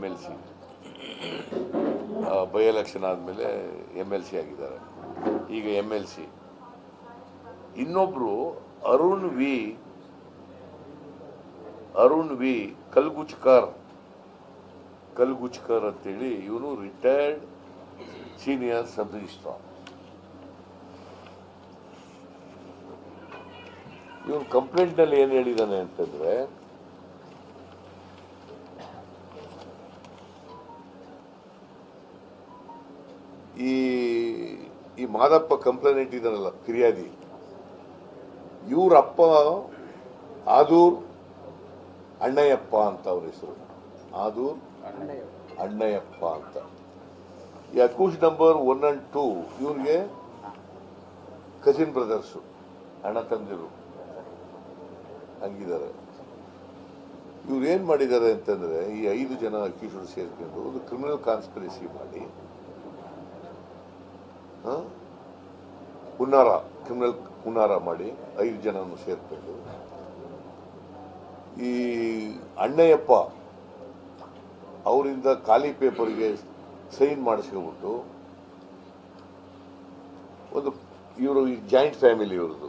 M L C by election ಆದಮೇಲೆ M L C ಆಗಿದ್ದಾರೆ ಈಗ ಎಮ್ ಎಲ್ ಸಿ ಇನ್ನೊಬ್ರು ಅರುಣ್ ವಿ ಅರುಣ್ ವಿ ಕಲ್ಗುಚ್ಕರ್ ಕಲ್ಗುಚ್ಕರ್ ಅಂತೇಳಿ ಇವನು ರಿಟೈರ್ಡ್ ಸೀನಿಯರ್ ಸಬ್ ರಿಜಿಸ್ಟ್ರಾರ್ ಇವನು ಕಂಪ್ಲೇಂಟ್ನಲ್ಲಿ ಏನು ಹೇಳಿದಾನೆ ಅಂತಂದ್ರೆ ಈ ಈ ಮಾದಪ್ಪ ಕಂಪ್ಲೇಂಟ್ ಇದ್ದಾನಲ್ಲ ಫಿರ್ಯಾದಿ ಇವ್ರ ಅಪ್ಪ ಆದೂರ್ ಅಣ್ಣಯ್ಯಪ್ಪ ಅಂತ ಅವ್ರ ಹೆಸರು ಆದೂರ್ ಅಣ್ಣಯ್ಯಪ್ಪ ಅಂತ ಈ accused number one and two ಇವ್ರಿಗೆ ಕಸಿನ್ ಬ್ರದರ್ಸು ಅಣ್ಣ ತಂದಿರು ಹಂಗಿದ್ದಾರೆ ಇವ್ರು ಏನ್ ಮಾಡಿದ್ದಾರೆ ಅಂತಂದ್ರೆ ಈ ಐದು ಜನ ಅಕ್ಯೂಸ್ಡ್ ಸೇರ್ಕೊಂಡು ಒಂದು ಕ್ರಿಮಿನಲ್ ಕಾನ್ಸ್ಪಿರಸಿ ಮಾಡಿ ಆ, ಹುನ್ನಾರ ಕ್ರಿಮಿನಲ್ ಹುನ್ನಾರ ಮಾಡಿ ಐದು ಜನವನ್ನು ಸೇರ್ಕೊಂಡು ಈ ಅಣ್ಣಯ್ಯಪ್ಪ ಅವರಿಂದ ಖಾಲಿ ಪೇಪರ್ಗೆ ಸೈನ್ ಮಾಡಿಸ್ಕೊಬಿಟ್ಟು ಒಂದು ಇವರು ಜಾಯಿಂಟ್ ಫ್ಯಾಮಿಲಿ ಇವ್ರದ್ದು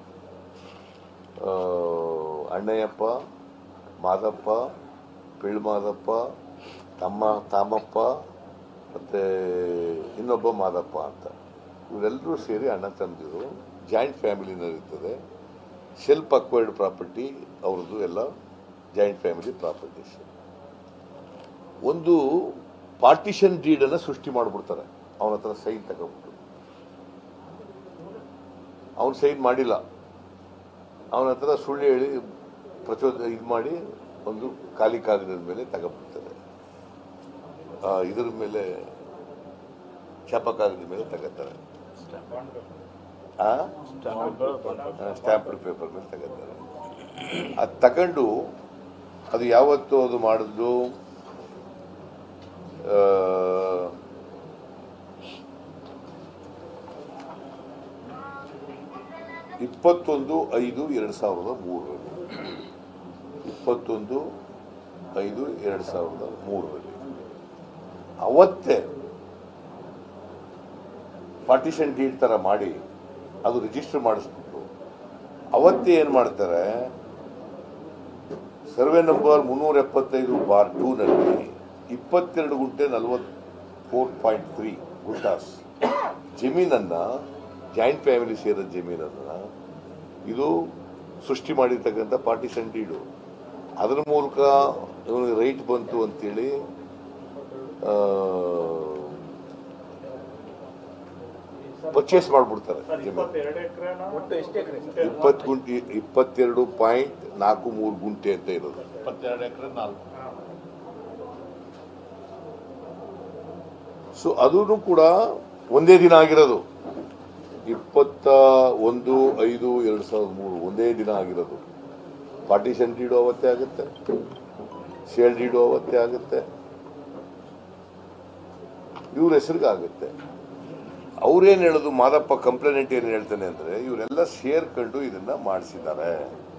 ಆ, ಅಣ್ಣಯ್ಯಪ್ಪ ಮಾದಪ್ಪ ಪಿಳ್ ಮಾದಪ್ಪ ತಮ್ಮ ತಾಮಪ್ಪ ಮತ್ತೆ ಇನ್ನೊಬ್ಬ ಮಾದಪ್ಪ ಅಂತ ಇವರೆಲ್ಲರೂ ಸೇರಿ ಅಣ್ಣ ತಂದಿರು ಜಾಯಿಂಟ್ ಫ್ಯಾಮಿಲಿನಲ್ಲಿ ಇರ್ತದೆ ಸೆಲ್ಫ್ ಅಕ್ವೈರ್ಡ್ ಪ್ರಾಪರ್ಟಿ ಅವ್ರದ್ದು ಎಲ್ಲ ಜಾಯಿಂಟ್ ಫ್ಯಾಮಿಲಿ ಪ್ರಾಪರ್ಟೀಸ್ ಒಂದು ಪಾರ್ಟಿಷನ್ ಡೀಡ್ ಅನ್ನ ಸೃಷ್ಟಿ ಮಾಡಿಬಿಡ್ತಾರೆ ಅವನ ಹತ್ರ ಸೈನ್ ತಗೊಂಡ್ಬಿಟ್ಟು ಅವನು ಸೈನ್ ಮಾಡಿಲ್ಲ ಅವನ ಹತ್ರ ಸುಳ್ಳು ಹೇಳಿ ಪ್ರಚೋದ ಇದು ಮಾಡಿ ಒಂದು ಖಾಲಿ ಕಾಗದದ ಮೇಲೆ ತಗೊಂಡ್ಬಿಡ್ತಾರೆ ಆ, ಇದ್ರ ಮೇಲೆ ಶಾಪ ಕಾಗದದ ಮೇಲೆ ತಗೋತಾರೆ ಸ್ಟ್ಯಾಂಪ್ಡ್ ಪೇಪರ್ ಮೇಲೆ ತಗೋತಾರೆ ಅದು ತಗೊಂಡು ಅದು ಯಾವತ್ತು ಅದು ಮಾಡಿದ್ದು ಆ, ಇಪ್ಪತ್ತೊಂದು ಐದು ಎರಡು ಸಾವಿರದ ಮೂರರಲ್ಲಿ ಇಪ್ಪತ್ತೊಂದು ಐದು ಎರಡು ಸಾವಿರದ ಮೂರರಲ್ಲಿ ಅವತ್ತೇ ಪಾರ್ಟಿಷನ್ ಡೀಡ್ ತರ ಮಾಡಿ ಅದು ರಿಜಿಸ್ಟರ್ ಮಾಡಿಸ್ಬಿಟ್ಟು ಅವತ್ತೇ ಏನು ಮಾಡ್ತಾರೆ ಸರ್ವೆ ನಂಬರ್ ಮುನ್ನೂರ ಎಪ್ಪತ್ತೈದು ಬಾರ್ ಟೂನಲ್ಲಿ ಇಪ್ಪತ್ತೆರಡು ಗುಂಟೆ ನಲವತ್ ಫೋರ್ ಪಾಯಿಂಟ್ ತ್ರೀ ಗುಂಟಾಸ್ ಜಮೀನನ್ನ ಜಾಯಿಂಟ್ ಫ್ಯಾಮಿಲಿ ಸೇರಿದ ಜಮೀನನ್ನ ಇದು ಸೃಷ್ಟಿ ಮಾಡಿರ್ತಕ್ಕಂಥ ಪಾರ್ಟಿಷನ್ ಡೀಡು ಅದರ ಮೂಲಕ ಇವನಿಗೆ ರೈಟ್ ಬಂತು ಅಂತೇಳಿ ಪರ್ಚೇಸ್ ಮಾಡ್ಬಿಡ್ತಾರೆ ಜಮೀನು ಒಟ್ಟು ಎಷ್ಟು ಎಕರೆ ಇಪ್ಪತ್ತು ಗುಂಟೆ ಇಪ್ಪತ್ತೆರಡು ಪಾಯಿಂಟ್ ನಾಲ್ಕು ಮೂರು ಗುಂಟೆ ಅಂತ ಇರೋದು ಇಪ್ಪತ್ತೆರಡು ಎಕರೆ ನಾಲ್ಕು ಸೊ ಅದೂ ಕೂಡ ಒಂದೇ ದಿನ ಆಗಿರೋದು ಇಪ್ಪತ್ತ ಒಂದು ಐದು ಎರಡು ಸಾವಿರದ ಮೂರು ಒಂದೇ ದಿನ ಆಗಿರೋದು ಪಾರ್ಟಿಷನ್ ಡೀಡು ಅವತ್ತೇ ಆಗುತ್ತೆ ಶೇಲ್ ಡೀಡು ಅವತ್ತೇ ಆಗುತ್ತೆ ಇವ್ರ ಹೆಸರಿಗೆ ಆಗುತ್ತೆ ಅವ್ರೇನ್ ಹೇಳೋದು ಮಾದಪ್ಪ ಕಂಪ್ಲೇಂಟ್ ಏನ್ ಹೇಳ್ತಾನೆ ಅಂದ್ರೆ ಇವರೆಲ್ಲ ಸೇರ್ಕೊಂಡು ಇದನ್ನ ಮಾಡಿಸಿದ್ದಾರೆ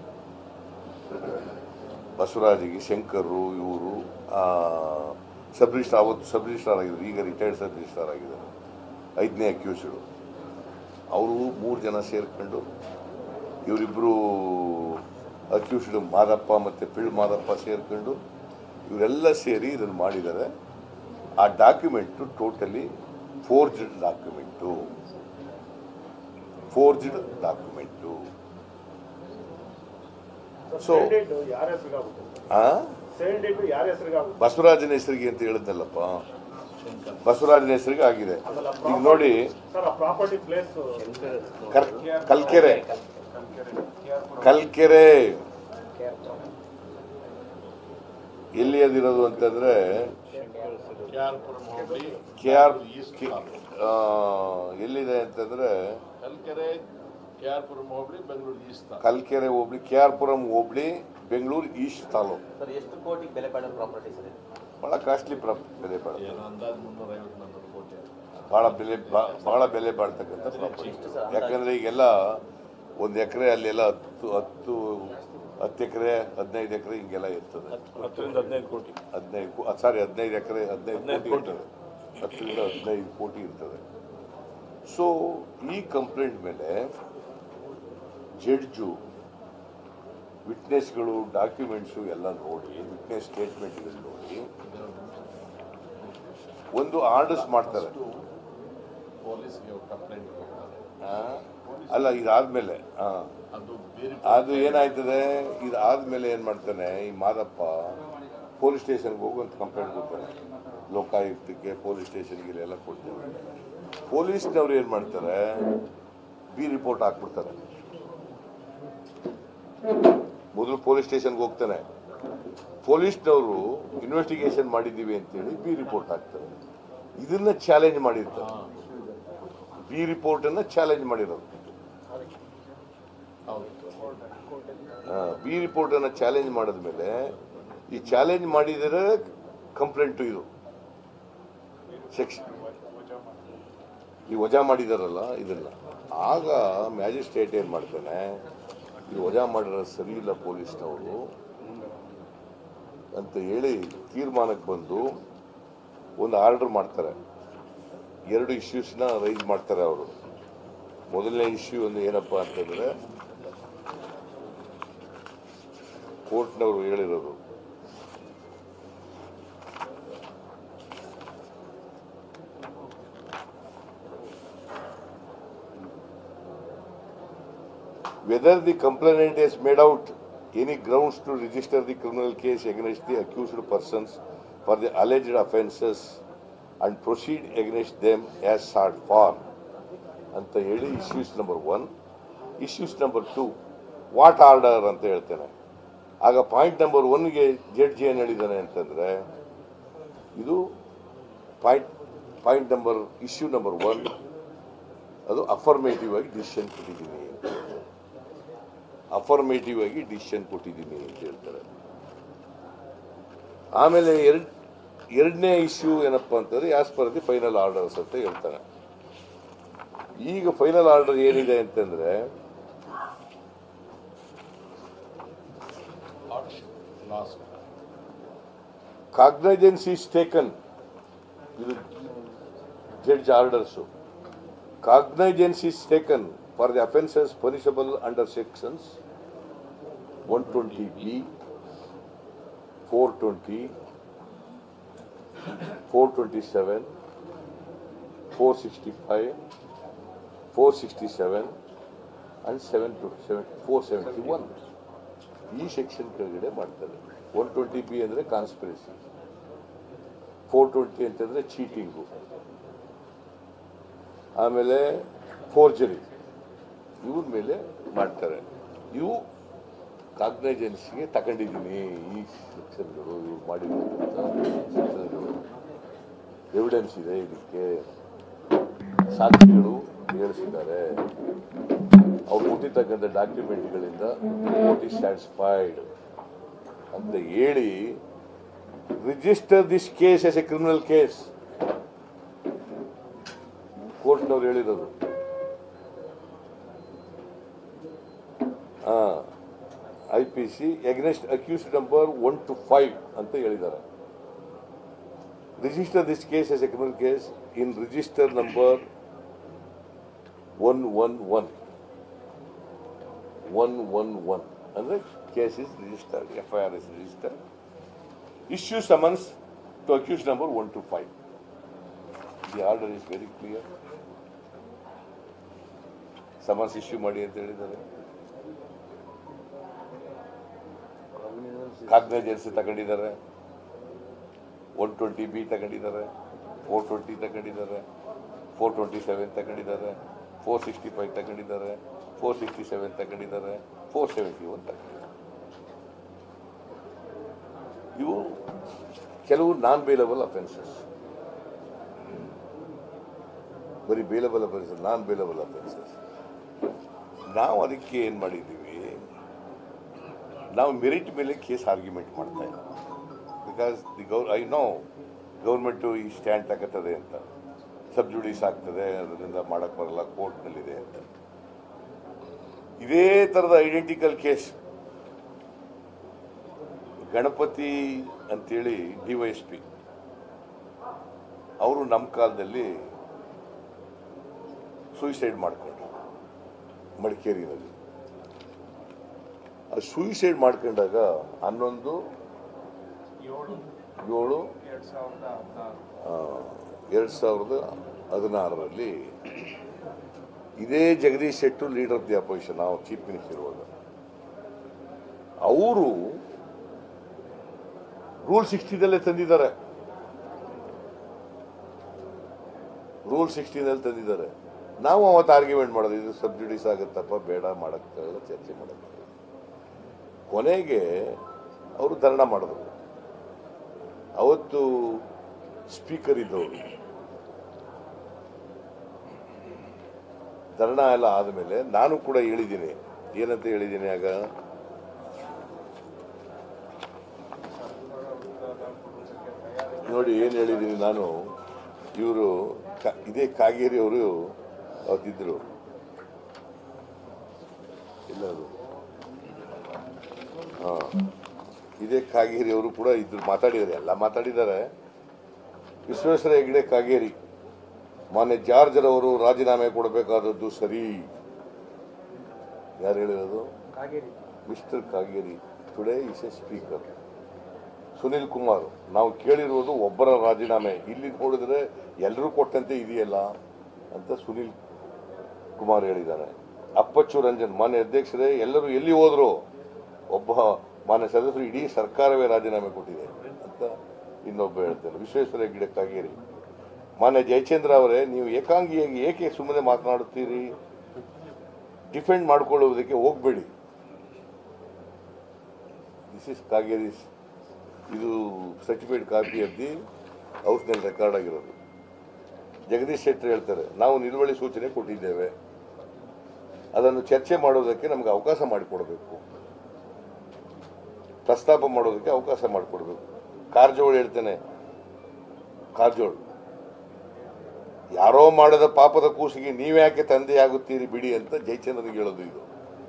ಬಸವರಾಜಿಗೆ ಶಂಕರ್ರು ಇವರು ಸಬ್ ರಿಜಿಸ್ಟ್ರಾರ್ ಅವತ್ತು ಸಬ್ ರಿಜಿಸ್ಟ್ರಾರ್ ಆಗಿದ್ರು ಈಗ ರಿಟೈರ್ಡ್ ಸಬ್ ರಿಜಿಸ್ಟ್ರಾರ್ ಆಗಿದ್ದಾರೆ ಐದನೇ ಅಕ್ಯೂಸ್ಡು ಅವರು ಮೂರು ಜನ ಸೇರ್ಕೊಂಡು ಇವರಿಬ್ಬರು ಅಕ್ಯೂಸ್ಡ್ ಮಾದಪ್ಪ ಮತ್ತು ಪಿಳ್ ಮಾದಪ್ಪ ಸೇರ್ಕೊಂಡು ಇವರೆಲ್ಲ ಸೇರಿ ಇದನ್ನು ಮಾಡಿದ್ದಾರೆ ಆ document totally forged document forged document so ಯಾರ ಹೆಸರಿಗಾಗುತ್ತೆ ಆ ಸೇಲ್ ಡೇಟ್ ಯಾರ ಹೆಸರಿಗಾಗುತ್ತೆ ಬಸವರಾಜನ ಹೆಸರಿಗೆ ಅಂತ ಹೇಳಿದ್ನಲ್ಲಪ್ಪ ಬಸವರಾಜನ ಹೆಸರಿಗೆ ಆಗಿದೆ ಈಗ ನೋಡಿ ಸರ್ ಆ ಪ್ರಾಪರ್ಟಿ ಪ್ಲೇಸ್ ಕರ್- ಕಲ್ಕೆರೆ ಕಲ್ಕೆರೆ ಎಲ್ಲಿ ಅದಿರೋದು ಅಂತಂದ್ರೆ ಕೆಆರ್ಪುರಂ ಹೋಬಳಿ ಕೆ ಆರ್ ಈಸ್ಟ್ ಎಲ್ಲಿದೆ ಅಂತಂದ್ರೆ ಕಲ್ಕೆರೆ ಕೆಆರ್ಪುರಂ ಹೋಬಳಿ ಬೆಂಗಳೂರು ಈಸ್ಟ್ ತಾಲೂಕು. ಕಲ್ಕೆರೆ ಹೋಬಳಿ ಕೆ ಆರ್ ಪುರಂ ಹೋಬಳಿ ಬೆಂಗಳೂರು ಈಸ್ಟ್ ತಾಲೂಕು ಸರ್ ಎಷ್ಟು ಕೋಟಿಗೆ ಬೆಲೆ ಬಾಳೋ ಪ್ರಾಪರ್ಟಿ ಸರ್ ಇದು? ಬಹಳ ಕಾಸ್ಟ್ಲಿ ಬೆಲೆ ಬಾಳ ಏನೋ ಅಂದಾಜು ಮುನ್ನೂರ ಐವತ್ತು ನಾನ್ನೂರು ಕೋಟಿ ಬಹಳ ಬೆಲೆ ಬಾ- ಬಹಳ ಬೆಲೆ ಬಾಳ್ತಕ್ಕಂಥ ಪ್ರಾಪರ್ಟಿ ಯಾಕಂದ್ರೆ ಈಗೆಲ್ಲ ಒಂದು ಎಕರೆ ಅಲ್ಲೆಲ್ಲ ಹತ್ತು ಹತ್ತು ಹತ್ತು ಎಕರೆ ಹದಿನೈದು ಎಕರೆ ಹಿಂಗೆಲ್ಲ ಇರ್ತದೆ ಹತ್ತರಿಂದ ಹದಿನೈದು ಕೋಟಿ ಹದಿನೈದು ಸಾರಿ ಹದಿನೈದು ಎಕರೆ ಹದಿನೈದು ಹದಿನೈದು ಕೋಟಿ ಇರ್ತದೆ ಹತ್ತರಿಂದ ಹದಿನೈದು ಕೋಟಿ ಇರ್ತದೆ ಸೊ ಈ ಕಂಪ್ಲೇಂಟ್ ಮೇಲೆ ಜಡ್ಜು ವಿಟ್ನೆಸ್ಗಳು ಡಾಕ್ಯುಮೆಂಟ್ಸು ಎಲ್ಲ ನೋಡಿ ವಿಟ್ನೆಸ್ ಸ್ಟೇಟ್ಮೆಂಟ್ಗಳು ನೋಡಿ ಒಂದು ಆರ್ಡರ್ಸ್ ಮಾಡ್ತಾರೆ ಪೊಲೀಸ್ಗೆ ಕಂಪ್ಲೇಂಟ್ ಕೊಡ್ತಾರೆ ಆ, ಅಲ್ಲ ಇದಾದ್ಮೇಲೆ ಆ, ಅದು ಬೇರೆ ಅದು ಏನಾಯ್ತದೆ ಇದಾದ್ಮೇಲೆ ಏನ್ ಮಾಡ್ತಾನೆ ಈ ಮಾದಪ್ಪ ಪೊಲೀಸ್ ಸ್ಟೇಷನ್ಗೆ ಹೋಗಿ ಒಂದು ಕಂಪ್ಲೇಂಟ್ ಕೊಡ್ತಾನೆ ಲೋಕಾಯುಕ್ತಕ್ಕೆ ಪೊಲೀಸ್ ಸ್ಟೇಷನ್ಗೆ ಎಲ್ಲ ಕೊಡ್ತಾರೆ ಪೊಲೀಸ್ನವ್ರು ಏನ್ ಮಾಡ್ತಾರೆ ಬಿ ರಿಪೋರ್ಟ್ ಹಾಕ್ಬಿಡ್ತಾರೆ ಮೊದಲು ಪೊಲೀಸ್ ಸ್ಟೇಷನ್ಗೆ ಹೋಗ್ತಾನೆ ಪೊಲೀಸ್ನವರು ಇನ್ವೆಸ್ಟಿಗೇಷನ್ ಮಾಡಿದ್ದೀವಿ ಅಂತೇಳಿ ಬಿ ರಿಪೋರ್ಟ್ ಹಾಕ್ತಾರೆ ಇದನ್ನ ಚಾಲೆಂಜ್ ಮಾಡಿರ್ತಾರೆ ಬಿ ರಿಪೋರ್ಟ್ ಅನ್ನ ಚಾಲೆಂಜ್ ಮಾಡಿರೋದು ಹೌದು ಬಿ ರಿಪೋರ್ಟ್ ಅನ್ನ ಚಾಲೆಂಜ್ ಮಾಡಿದ್ಮೇಲೆ ಈ ಚಾಲೆಂಜ್ ಮಾಡಿದರೆ ಕಂಪ್ಲೇಂಟ್ ಇದು ಸೆಕ್ಷನ್ ಈ ವಜಾ ಮಾಡಿದಾರಲ್ಲ ಇದನ್ನ ಆಗ ಮ್ಯಾಜಿಸ್ಟ್ರೇಟ್ ಏನ್ ಮಾಡ್ತಾನೆ ಈ ವಜಾ ಮಾಡಿರೋ ಸರಿ ಇಲ್ಲ ಪೊಲೀಸ್ನವರು ಅಂತ ಹೇಳಿ ತೀರ್ಮಾನಕ್ಕೆ ಬಂದು ಒಂದು ಆರ್ಡರ್ ಮಾಡ್ತಾರೆ ಎರಡು ಇಶ್ಯೂಸ್ನ ರೈಸ್ ಮಾಡ್ತಾರೆ ಅವರು ಮೊದಲನೇ ಇಶ್ಯೂ ಒಂದು ಏನಪ್ಪಾ ಅಂತಂದ್ರೆ ಕೋರ್ಟ್ನವರು ಹೇಳಿರೋದು whether the complainant has made out any grounds to register the criminal case against the accused persons for the alleged offences and proceed against them as sought for ಅಂತ ಹೇಳಿ issues number one issues number two what order ಅಂತ ಹೇಳ್ತೇನೆ ಆಗ point number ಒನ್ಗೆ ಜಡ್ಜಿ ಏನು ಹೇಳಿದ್ದಾನೆ ಅಂತಂದ್ರೆ ಇದು point point number issue number one ಅದು ಅಫರ್ಮೇಟಿವ್ ಆಗಿ ಡಿಸಿಷನ್ ಕೊಟ್ಟಿದ್ದೀನಿ ಅಂತ ಹೇಳ್ತಾರೆ. ಅಫರ್ಮೇಟಿವ್ ಆಗಿ ಡಿಸಿಷನ್ ಕೊಟ್ಟಿದ್ದೀನಿ ಅಂತ ಹೇಳ್ತಾರೆ ಆಮೇಲೆ ಎರಡ್ ಎರಡನೇ ಇಶ್ಯೂ ಏನಪ್ಪಾ ಅಂತಂದ್ರೆ as per the final orders ಅಂತ ಹೇಳ್ತಾನೆ ಈಗ ಫೈನಲ್ ಆರ್ಡರ್ ಏನಿದೆ ಅಂತಂದ್ರೆ ಲಾಸ್ಟ್ ಕಾಗ್ನೈಜೆನ್ಸ್ ಈಸ್ ಟೇಕನ್ ಇದು judge orders cognizance is taken for the offences punishable under sections one twenty B four twenty four twenty seven four sixty five four sixty seven and seven two seven four seventy one ಈ section ಕೆಳಗಡೆ ಮಾಡ್ತಾರೆ one twenty B ಅಂದರೆ conspiracy four twenty ಅಂತಂದರೆ cheating ಆಮೇಲೆ forgery ಇವ್ರ ಮೇಲೆ ಮಾಡ್ತಾರೆ ಇವು ಕಾಗ್ನೈಜೆನ್ಸ್ಗೆ ತಗೊಂಡಿದ್ದೀನಿ ಈ ಸೆಕ್ಷನ್ಗಳು ಇವ್ರು ಮಾಡಿರುವಂಥ ಸೆಕ್ಷನ್ಗಳು ಎವಿಡೆನ್ಸ್ ಇದೆ ಇದಕ್ಕೆ ಸಾಕ್ಷಿಗಳು ಹೇಳಿಸಿದ್ದಾರೆ ಅವ್ರು ಕೊಟ್ಟಿರ್ತಕ್ಕಂಥ ಡಾಕ್ಯುಮೆಂಟ್ಗಳಿಂದ ರಿಪೋರ್ಟ್ ಇಸ್ ಸ್ಯಾಟಿಸ್ಫೈಡ್ ಅಂತ ಹೇಳಿ register this case as a criminal case ಕೋರ್ಟ್ನವ್ರು ಹೇಳಿರೋದು I P C against accused number one two five ಅಂತ ಹೇಳಿದ್ದಾರೆ register this case as a criminal case in register number one one one one one one ಅಂದರೆ case is registered F I R is registered issue summons to accused number one two five the order is very clear summons issue ಮಾಡಿ ಅಂತ ಹೇಳಿದ್ದಾರೆ cognizance ತಗೊಂಡಿದ್ದಾರೆ one twenty B ತಗೊಂಡಿದ್ದಾರೆ four twenty ತಗೊಂಡಿದ್ದಾರೆ four twenty seven ತಗೊಂಡಿದ್ದಾರೆ four sixty five ತಗೊಂಡಿದ್ದಾರೆ four sixty seven ತಗೊಂಡಿದ್ದಾರೆ four seventy one ತಗೊಂಡಿದ್ದಾರೆ ಇವು ಕೆಲವು ನಾನ್ ಬೇಲಬಲ್ ಅಫೆನ್ಸಸ್ ಬರೀ bailable offences non bailable offences ನಾವು ಅದಕ್ಕೆ ಏನು ಮಾಡಿದ್ದೀವಿ ನಾವು ಮೆರಿಟ್ ಮೇಲೆ ಕೇಸ್ ಆರ್ಗ್ಯುಮೆಂಟ್ ಮಾಡ್ತಾ ಇಲ್ಲ because the gov I know government ಈ ಸ್ಟ್ಯಾಂಡ್ ತಗೋತದೆ ಅಂತ ಸಬ್ಜುಡಿಸ್ ಆಗ್ತದೆ ಅದರಿಂದ ಮಾಡಕ್ ಬರಲ್ಲ ಕೋರ್ಟ್ನಲ್ಲಿದೆ ಅಂತ ಇದೇ ಥರದ ಐಡೆಂಟಿಕಲ್ ಕೇಸ್ ಗಣಪತಿ ಅಂತೇಳಿ ಡಿ ವೈ ಎಸ್ ಪಿ ಅವರು ನಮ್ಮ ಕಾಲದಲ್ಲಿ ಸೂಯಿಸೈಡ್ ಮಾಡ್ಕೊಂಡ್ರು ಮಡಿಕೇರಿನಲ್ಲಿ ಆ ಸೂಯಿಸೈಡ್ ಮಾಡ್ಕೊಂಡಾಗ ಹನ್ನೊಂದು ಏಳು ಆ, ಎರಡು ಸಾವಿರದ ಹದಿನಾರರಲ್ಲಿ ಇದೇ Jagadish Shettar leader of the opposition ನಾವು ಚೀಫ್ ಮಿನಿಸ್ಟರ್ ಇರುವಾಗ ಅವರು ರೂಲ್ ಸಿಕ್ಸ್ಟಿದಲ್ಲೇ ತಂದಿದ್ದಾರೆ ರೂಲ್ ಸಿಕ್ಸ್ಟೀನಲ್ಲಿ ತಂದಿದ್ದಾರೆ ನಾವು ಅವತ್ತು ಆರ್ಗ್ಯುಮೆಂಟ್ ಮಾಡೋದು ಇದು ಸಬ್ಸಿಡೀಸ್ ಆಗುತ್ತಪ್ಪ ಬೇಡ ಮಾಡೋಕ್ಕಾಗಲ್ಲ ಚರ್ಚೆ ಮಾಡೋಕ್ಕಾಗಲ್ಲ ಕೊನೆಗೆ ಅವರು ಧರಣ ಮಾಡಿದ್ರು ಅವತ್ತು ಸ್ಪೀಕರ್ ಇದ್ದವರು ಧರಣ ಎಲ್ಲ ಆದಮೇಲೆ ನಾನು ಕೂಡ ಹೇಳಿದ್ದೀನಿ ಏನಂತ ಹೇಳಿದ್ದೀನಿ ಆಗ ನೋಡಿ ಏನು ಹೇಳಿದ್ದೀನಿ ನಾನು ಇವರು ಇದೇ ಕಾಗೇರಿ ಅವರು ಅವತ್ತಿದ್ರು ಇಲ್ಲ ಅದು ಹಾ ಇದೇ ಕಾಗೇರಿ ಅವರು ಕೂಡ ಇದ್ರು ಮಾತಾಡಿದ್ದಾರೆ ಎಲ್ಲ ಮಾತಾಡಿದ್ದಾರೆ ವಿಶ್ವೇಶ್ವರ ಹೆಗಡೆ ಕಾಗೇರಿ ಮಾನ್ಯ ಜಾರ್ಜರವರು ರಾಜೀನಾಮೆ ಕೊಡಬೇಕಾದದ್ದು ಸರಿ ಯಾರು ಹೇಳಿರೋದು mister Kageri today is a speaker Sunil Kumar ನಾವು ಕೇಳಿರುವುದು ಒಬ್ಬರ ರಾಜೀನಾಮೆ ಇಲ್ಲಿ ನೋಡಿದ್ರೆ ಎಲ್ಲರೂ ಕೊಟ್ಟಂತೆ ಇದೆಯಲ್ಲ ಅಂತ ಸುನಿಲ್ ಕುಮಾರ್ ಹೇಳಿದ್ದಾರೆ ಅಪ್ಪಚ್ಚು ರಂಜನ್ ಮಾನ್ಯ ಅಧ್ಯಕ್ಷರೇ ಎಲ್ಲರೂ ಎಲ್ಲಿ ಹೋದ್ರು ಒಬ್ಬ ಮಾನ್ಯ ಸದಸ್ಯರು ಇಡೀ ಸರ್ಕಾರವೇ ರಾಜೀನಾಮೆ ಕೊಟ್ಟಿದೆ ಅಂತ ಇನ್ನೊಬ್ಬ ಹೇಳ್ತಾರೆ ವಿಶ್ವೇಶ್ವರ ಹೆಗ್ಡೆ ಕಾಗೇರಿ ಮಾನ್ಯ ಜಯಚಂದ್ರ ಅವರೇ ನೀವು ಏಕಾಂಗಿಯಾಗಿ ಏಕೆ ಸುಮ್ಮನೆ ಮಾತನಾಡುತ್ತೀರಿ ಡಿಫೆಂಡ್ ಮಾಡಿಕೊಳ್ಳುವುದಕ್ಕೆ ಹೋಗಬೇಡಿ ದಿಸ್ ಇಸ್ ಕಾಗೇರಿಸ್ ಇದು ಸರ್ಟಿಫೈಡ್ ಕಾಪಿ ಅದ್ದಿ ಹೌಸ್ನಲ್ಲಿ ರೆಕಾರ್ಡ್ ಆಗಿರೋದು ಜಗದೀಶ್ ಶೆಟ್ಟರ್ ಹೇಳ್ತಾರೆ ನಾವು ನಿಲುವಳಿ ಸೂಚನೆ ಕೊಟ್ಟಿದ್ದೇವೆ ಅದನ್ನು ಚರ್ಚೆ ಮಾಡೋದಕ್ಕೆ ನಮಗೆ ಅವಕಾಶ ಮಾಡಿಕೊಡ್ಬೇಕು ಪ್ರಸ್ತಾಪ ಮಾಡೋದಕ್ಕೆ ಅವಕಾಶ ಮಾಡಿಕೊಡ್ಬೇಕು ಕಾರಜೋಳ ಹೇಳ್ತೇನೆ ಕಾರಜೋಳ ಯಾರೋ ಮಾಡದ ಪಾಪದ ಕೂಸಿಗೆ ನೀವ್ಯಾಕೆ ತಂದೆಯಾಗುತ್ತೀರಿ ಬಿಡಿ ಅಂತ ಜಯಚಂದ್ರನಿಗೆ ಹೇಳೋದು ಇದು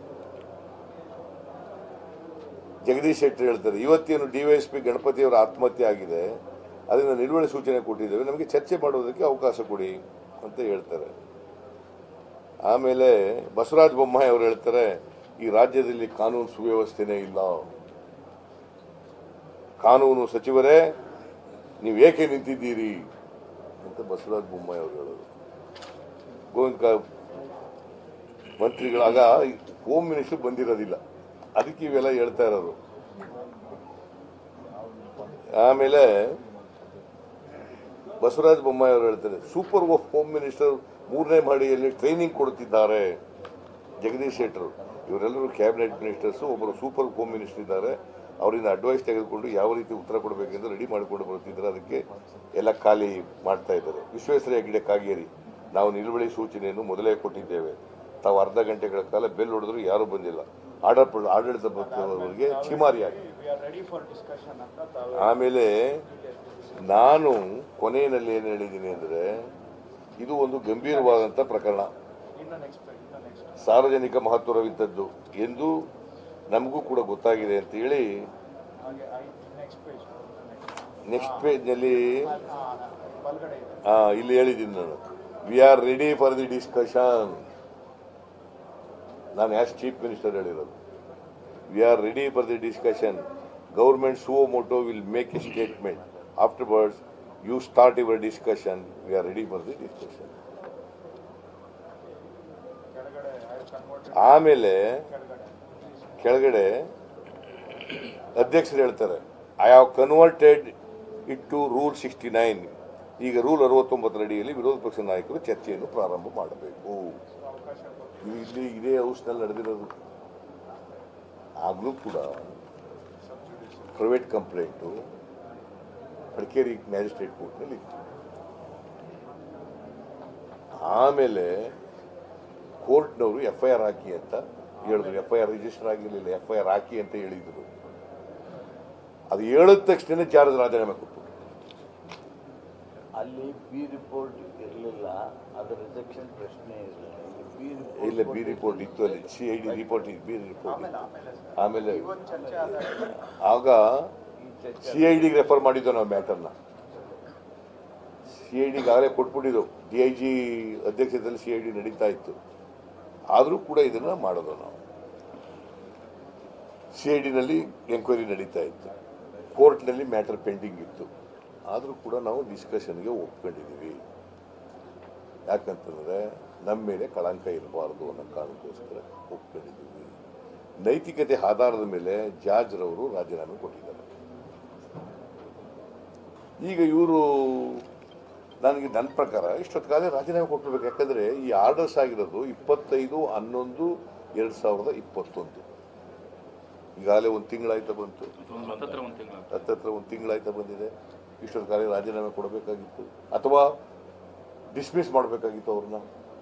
ಜಗದೀಶ್ ಶೆಟ್ಟರ್ ಹೇಳ್ತಾರೆ ಇವತ್ತೇನು ಡಿವೈಎಸ್ಪಿ ಗಣಪತಿಯವರ ಆತ್ಮಹತ್ಯೆ ಆಗಿದೆ ಅದರಿಂದ ನಿಲುವಳಿ ಸೂಚನೆ ಕೊಟ್ಟಿದ್ದೇವೆ ನಮಗೆ ಚರ್ಚೆ ಮಾಡೋದಕ್ಕೆ ಅವಕಾಶ ಕೊಡಿ ಅಂತ ಹೇಳ್ತಾರೆ ಆಮೇಲೆ ಬಸವರಾಜ ಬೊಮ್ಮಾಯಿ ಅವರು ಹೇಳ್ತಾರೆ ಈ ರಾಜ್ಯದಲ್ಲಿ ಕಾನೂನು ಸುವ್ಯವಸ್ಥೆನೇ ಇಲ್ಲ ಕಾನೂನು ಸಚಿವರೇ ನೀವು ಏಕೆ ನಿಂತಿದ್ದೀರಿ ಅಂತ ಬಸವರಾಜ ಬೊಮ್ಮಾಯಿ ಅವರು ಹೇಳೋದು ಗೋವಿಂದ ಕಾ- ಮಂತ್ರಿಗಳಾಗ ಹೋಮ್ ಮಿನಿಸ್ಟರ್ ಬಂದಿರೋದಿಲ್ಲ ಅದಕ್ಕೆ ಇವೆಲ್ಲ ಹೇಳ್ತಾ ಇರೋದು ಆಮೇಲೆ ಬಸವರಾಜ ಬೊಮ್ಮಾಯಿ ಅವರು ಹೇಳ್ತಾರೆ ಸೂಪರ್ ಹೋಮ್ ಮಿನಿಸ್ಟರ್ ಮೂರನೇ ಮಾಡಿಯಲ್ಲಿ ಟ್ರೈನಿಂಗ್ ಕೊಡುತ್ತಿದ್ದಾರೆ ಜಗದೀಶ್ ಶೆಟ್ಟರ್ ಇವರೆಲ್ಲರೂ ಕ್ಯಾಬಿನೆಟ್ ಮಿನಿಸ್ಟರ್ಸ್ ಒಬ್ಬರು ಸೂಪರ್ ಹೋಮ್ ಮಿನಿಸ್ಟರ್ ಇದ್ದಾರೆ ಅವರಿಂದ ಅಡ್ವೈಸ್ ತೆಗೆದುಕೊಂಡು ಯಾವ ರೀತಿ ಉತ್ತರ ಕೊಡಬೇಕೆಂದು ರೆಡಿ ಮಾಡಿಕೊಂಡು ಬರುತ್ತಿದ್ದಾರೆ ಅದಕ್ಕೆ ಎಲ್ಲ ಖಾಲಿ ಮಾಡ್ತಾ ಇದ್ದಾರೆ ವಿಶ್ವೇಶ್ವರ ಹೆಗ್ಡೆ ಕಾಗೇರಿ ನಾವು ನಿಲುವಳಿ ಸೂಚನೆಯನ್ನು ಮೊದಲೇ ಕೊಟ್ಟಿದ್ದೇವೆ ತಾವು ಅರ್ಧ ಗಂಟೆಗಳ ಕಾಲ ಬೆಲ್ ಹೊಡೆದ್ರು ಯಾರೂ ಬಂದಿಲ್ಲ ಆಡಳಿತ ಆಡಳಿತ ಪಕ್ಷದವರಿಗೆ ಚಿಮಾರಿಯಾಗಿ ಆಮೇಲೆ ನಾನು ಕೊನೆಯಲ್ಲಿ ಏನು ಹೇಳಿದ್ದೀನಿ ಅಂದರೆ ಇದು ಒಂದು ಗಂಭೀರವಾದಂಥ ಪ್ರಕರಣ ಸಾರ್ವಜನಿಕ ಮಹತ್ವವಿದ್ದದ್ದು ಎಂದು ನಮಗೂ ಕೂಡ ಗೊತ್ತಾಗಿದೆ ಅಂತ ಹೇಳಿ ನೆಕ್ಸ್ಟ್ ಪೇಜ್ನಲ್ಲಿ ಇಲ್ಲಿ ಹೇಳಿದ್ದೀನಿ ನಾನು we are ready for the discussion ನಾನು ಆಸ್ ಚೀಫ್ ಮಿನಿಸ್ಟರ್ ಹೇಳಿರೋದು we are ready for the discussion government suo motu will make a statement afterwards you start your discussion we are ready for the discussion ಆಮೇಲೆ ಕೆಳಗಡೆ ಅಧ್ಯಕ್ಷರು ಹೇಳ್ತಾರೆ I have converted it to rule sixty nine ಈಗ rule ಅರವತ್ತೊಂಬತ್ತರ ಅಡಿಯಲ್ಲಿ ವಿರೋಧ ಪಕ್ಷ ನಾಯಕರು ಚರ್ಚೆಯನ್ನು ಪ್ರಾರಂಭ ಮಾಡಬೇಕು ಇದು ಇಲ್ಲಿ ಇದೇ ಹೌಸ್ನಲ್ಲಿ ನಡೆದಿರೋದು ಆಗಲೂ ಕೂಡ ಪ್ರೈವೇಟ್ ಕಂಪ್ಲೇಂಟು ಮಡಿಕೇರಿ ಮ್ಯಾಜಿಸ್ಟ್ರೇಟ್ ಕೋರ್ಟ್ನಲ್ಲಿ ಇತ್ತು ಆಮೇಲೆ ಕೋರ್ಟ್ನವರು ಎಫ್ ಐ ಆರ್ ಹಾಕಿ ಅಂತ ಹೇಳಿದ್ರು ಎಫ್ ಐ ಆರ್ ರಿಜಿಸ್ಟರ್ ಆಗಿರಲಿಲ್ಲ ಎಫ್ ಐ ಆರ್ ಹಾಕಿ ಅಂತ ಹೇಳಿದರು ಅದು ಹೇಳಿದ ತಕ್ಷಣ ಜಾರ್ಜ್ ರಾಜೀನಾಮೆ ಕೊಟ್ಟು ಅಲ್ಲಿ ಬಿ ರಿಪೋರ್ಟ್ ಇರಲಿಲ್ಲ ಅದು ರಿಜೆಕ್ಷನ್ ಪ್ರಶ್ನೆ ಇರಲಿಲ್ಲ ಇಲ್ಲಿ ಬಿ ಇಲ್ಲ ಬಿ ರಿಪೋರ್ಟ್ ಇತ್ತು ಅಲ್ಲಿ ಸಿ ಐ ಡಿ ರಿಪೋರ್ಟ್ ಇತ್ತು ಬಿ ರಿಪೋರ್ಟ್ ಆಮೇಲೆ ಆಗ ಸಿ ಐ ಡಿಗೆ ರೆಫರ್ ಮಾಡಿದ್ದು ನಾವು ಮ್ಯಾಟರ್ನ ಸಿ ಐ ಡಿಗೆ ಆಗಲೇ ಕೊಟ್ಬಿಟ್ಟಿದ್ದು ಡಿ ಐ ಜಿ ಅಧ್ಯಕ್ಷತೆಯಲ್ಲಿ ಸಿ ಐ ಡಿ ನಡೀತಾ ಇತ್ತು ಆದರೂ ಕೂಡ ಇದನ್ನು ಮಾಡೋದು ನಾವು ಸಿ ಐ ಡಿನಲ್ಲಿ ಎಂಕ್ವೈರಿ ನಡೀತಾ ಇತ್ತು ಕೋರ್ಟ್ನಲ್ಲಿ ಮ್ಯಾಟರ್ ಪೆಂಡಿಂಗ್ ಇತ್ತು ಆದರೂ ಕೂಡ ನಾವು ಡಿಸ್ಕಷನ್ಗೆ ಒಪ್ಕೊಂಡಿದ್ದೀವಿ ಯಾಕಂತಂದರೆ ನಮ್ಮ ಮೇಲೆ ಕಳಂಕ ಇರಬಾರ್ದು ಅನ್ನೋ ಕಾರಣಕ್ಕೋಸ್ಕರ ಒಪ್ಕೊಂಡಿದ್ದೀವಿ ನೈತಿಕತೆ ಆಧಾರದ ಮೇಲೆ ಜಾಜ್ರವರು ರಾಜೀನಾಮೆ ಕೊಟ್ಟಿದ್ದಾರೆ ಈಗ ಇವರು ನನಗೆ ನನ್ನ ಪ್ರಕಾರ ಇಷ್ಟೊತ್ತಿಗಾಗಲೇ ರಾಜೀನಾಮೆ ಕೊಟ್ಟಿರ್ಬೇಕು ಯಾಕಂದರೆ ಈ ಆರ್ಡರ್ಸ್ ಆಗಿರೋದು ಇಪ್ಪತ್ತೈದು ಹನ್ನೊಂದು ಎರಡು ಸಾವಿರದ ಇಪ್ಪತ್ತೊಂದು ಈಗಾಗಲೇ ಒಂದು ತಿಂಗಳಾಯ್ತಾ ಬಂತು ಹತ್ತತ್ರ ಒಂದು ತಿಂಗಳಾಯ್ತಾ ಬಂದಿದೆ ಇಷ್ಟೊತ್ತಿಗಾಗಲೇ ರಾಜೀನಾಮೆ ಕೊಡಬೇಕಾಗಿತ್ತು ಅಥವಾ ಡಿಸ್ಮಿಸ್ ಮಾಡಬೇಕಾಗಿತ್ತು ಅವ್ರನ್ನ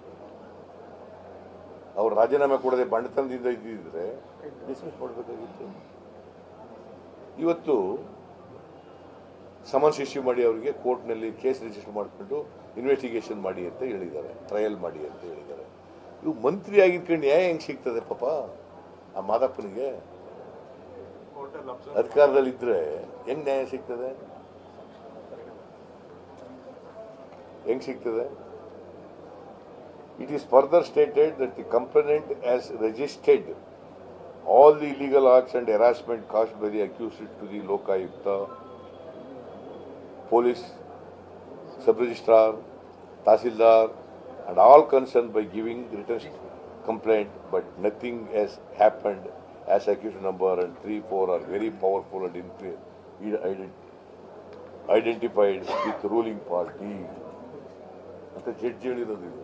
ಅವ್ರು ರಾಜೀನಾಮೆ ಕೊಡದೆ ಬಂಡತನದಿಂದ ಇದ್ದಿದ್ರೆ ಡಿಸ್ಮಿಸ್ ಮಾಡಬೇಕಾಗಿತ್ತು ಇವತ್ತು ಸಮನ್ಸ್ ಇಶ್ಯೂ ಮಾಡಿ ಅವರಿಗೆ ಕೋರ್ಟ್ನಲ್ಲಿ ಕೇಸ್ ರಿಜಿಸ್ಟರ್ ಮಾಡಿಕೊಂಡು ಇನ್ವೆಸ್ಟಿಗೇಷನ್ ಮಾಡಿ ಅಂತ ಹೇಳಿದ್ದಾರೆ ಟ್ರಯಲ್ ಮಾಡಿ ಅಂತ ಹೇಳಿದ್ದಾರೆ ಇವು ಮಂತ್ರಿ ಆಗಿದ್ಕೊಂಡು ನ್ಯಾಯ ಹೆಂಗೆ ಸಿಗ್ತದೆ ಪಾಪ ಆ ಮಾದಪ್ಪನಿಗೆ ಅಧಿಕಾರದಲ್ಲಿದ್ದರೆ ಹೆಂಗ್ ನ್ಯಾಯ ಸಿಗ್ತದೆ ಹೆಂಗ್ ಸಿಗ್ತದೆ It is further stated that the complainant has registered all the illegal acts and harassment caused by the accused to the Lokayukta, police, sub-registrar, tahsildar and all concerned by giving written complaint but nothing has happened as accused number and 3, 4 are very powerful and inf- ident- identified with ruling party. ಅಂತ ಜಡ್ಜಿ ಹೇಳಿರೋದು ಇದು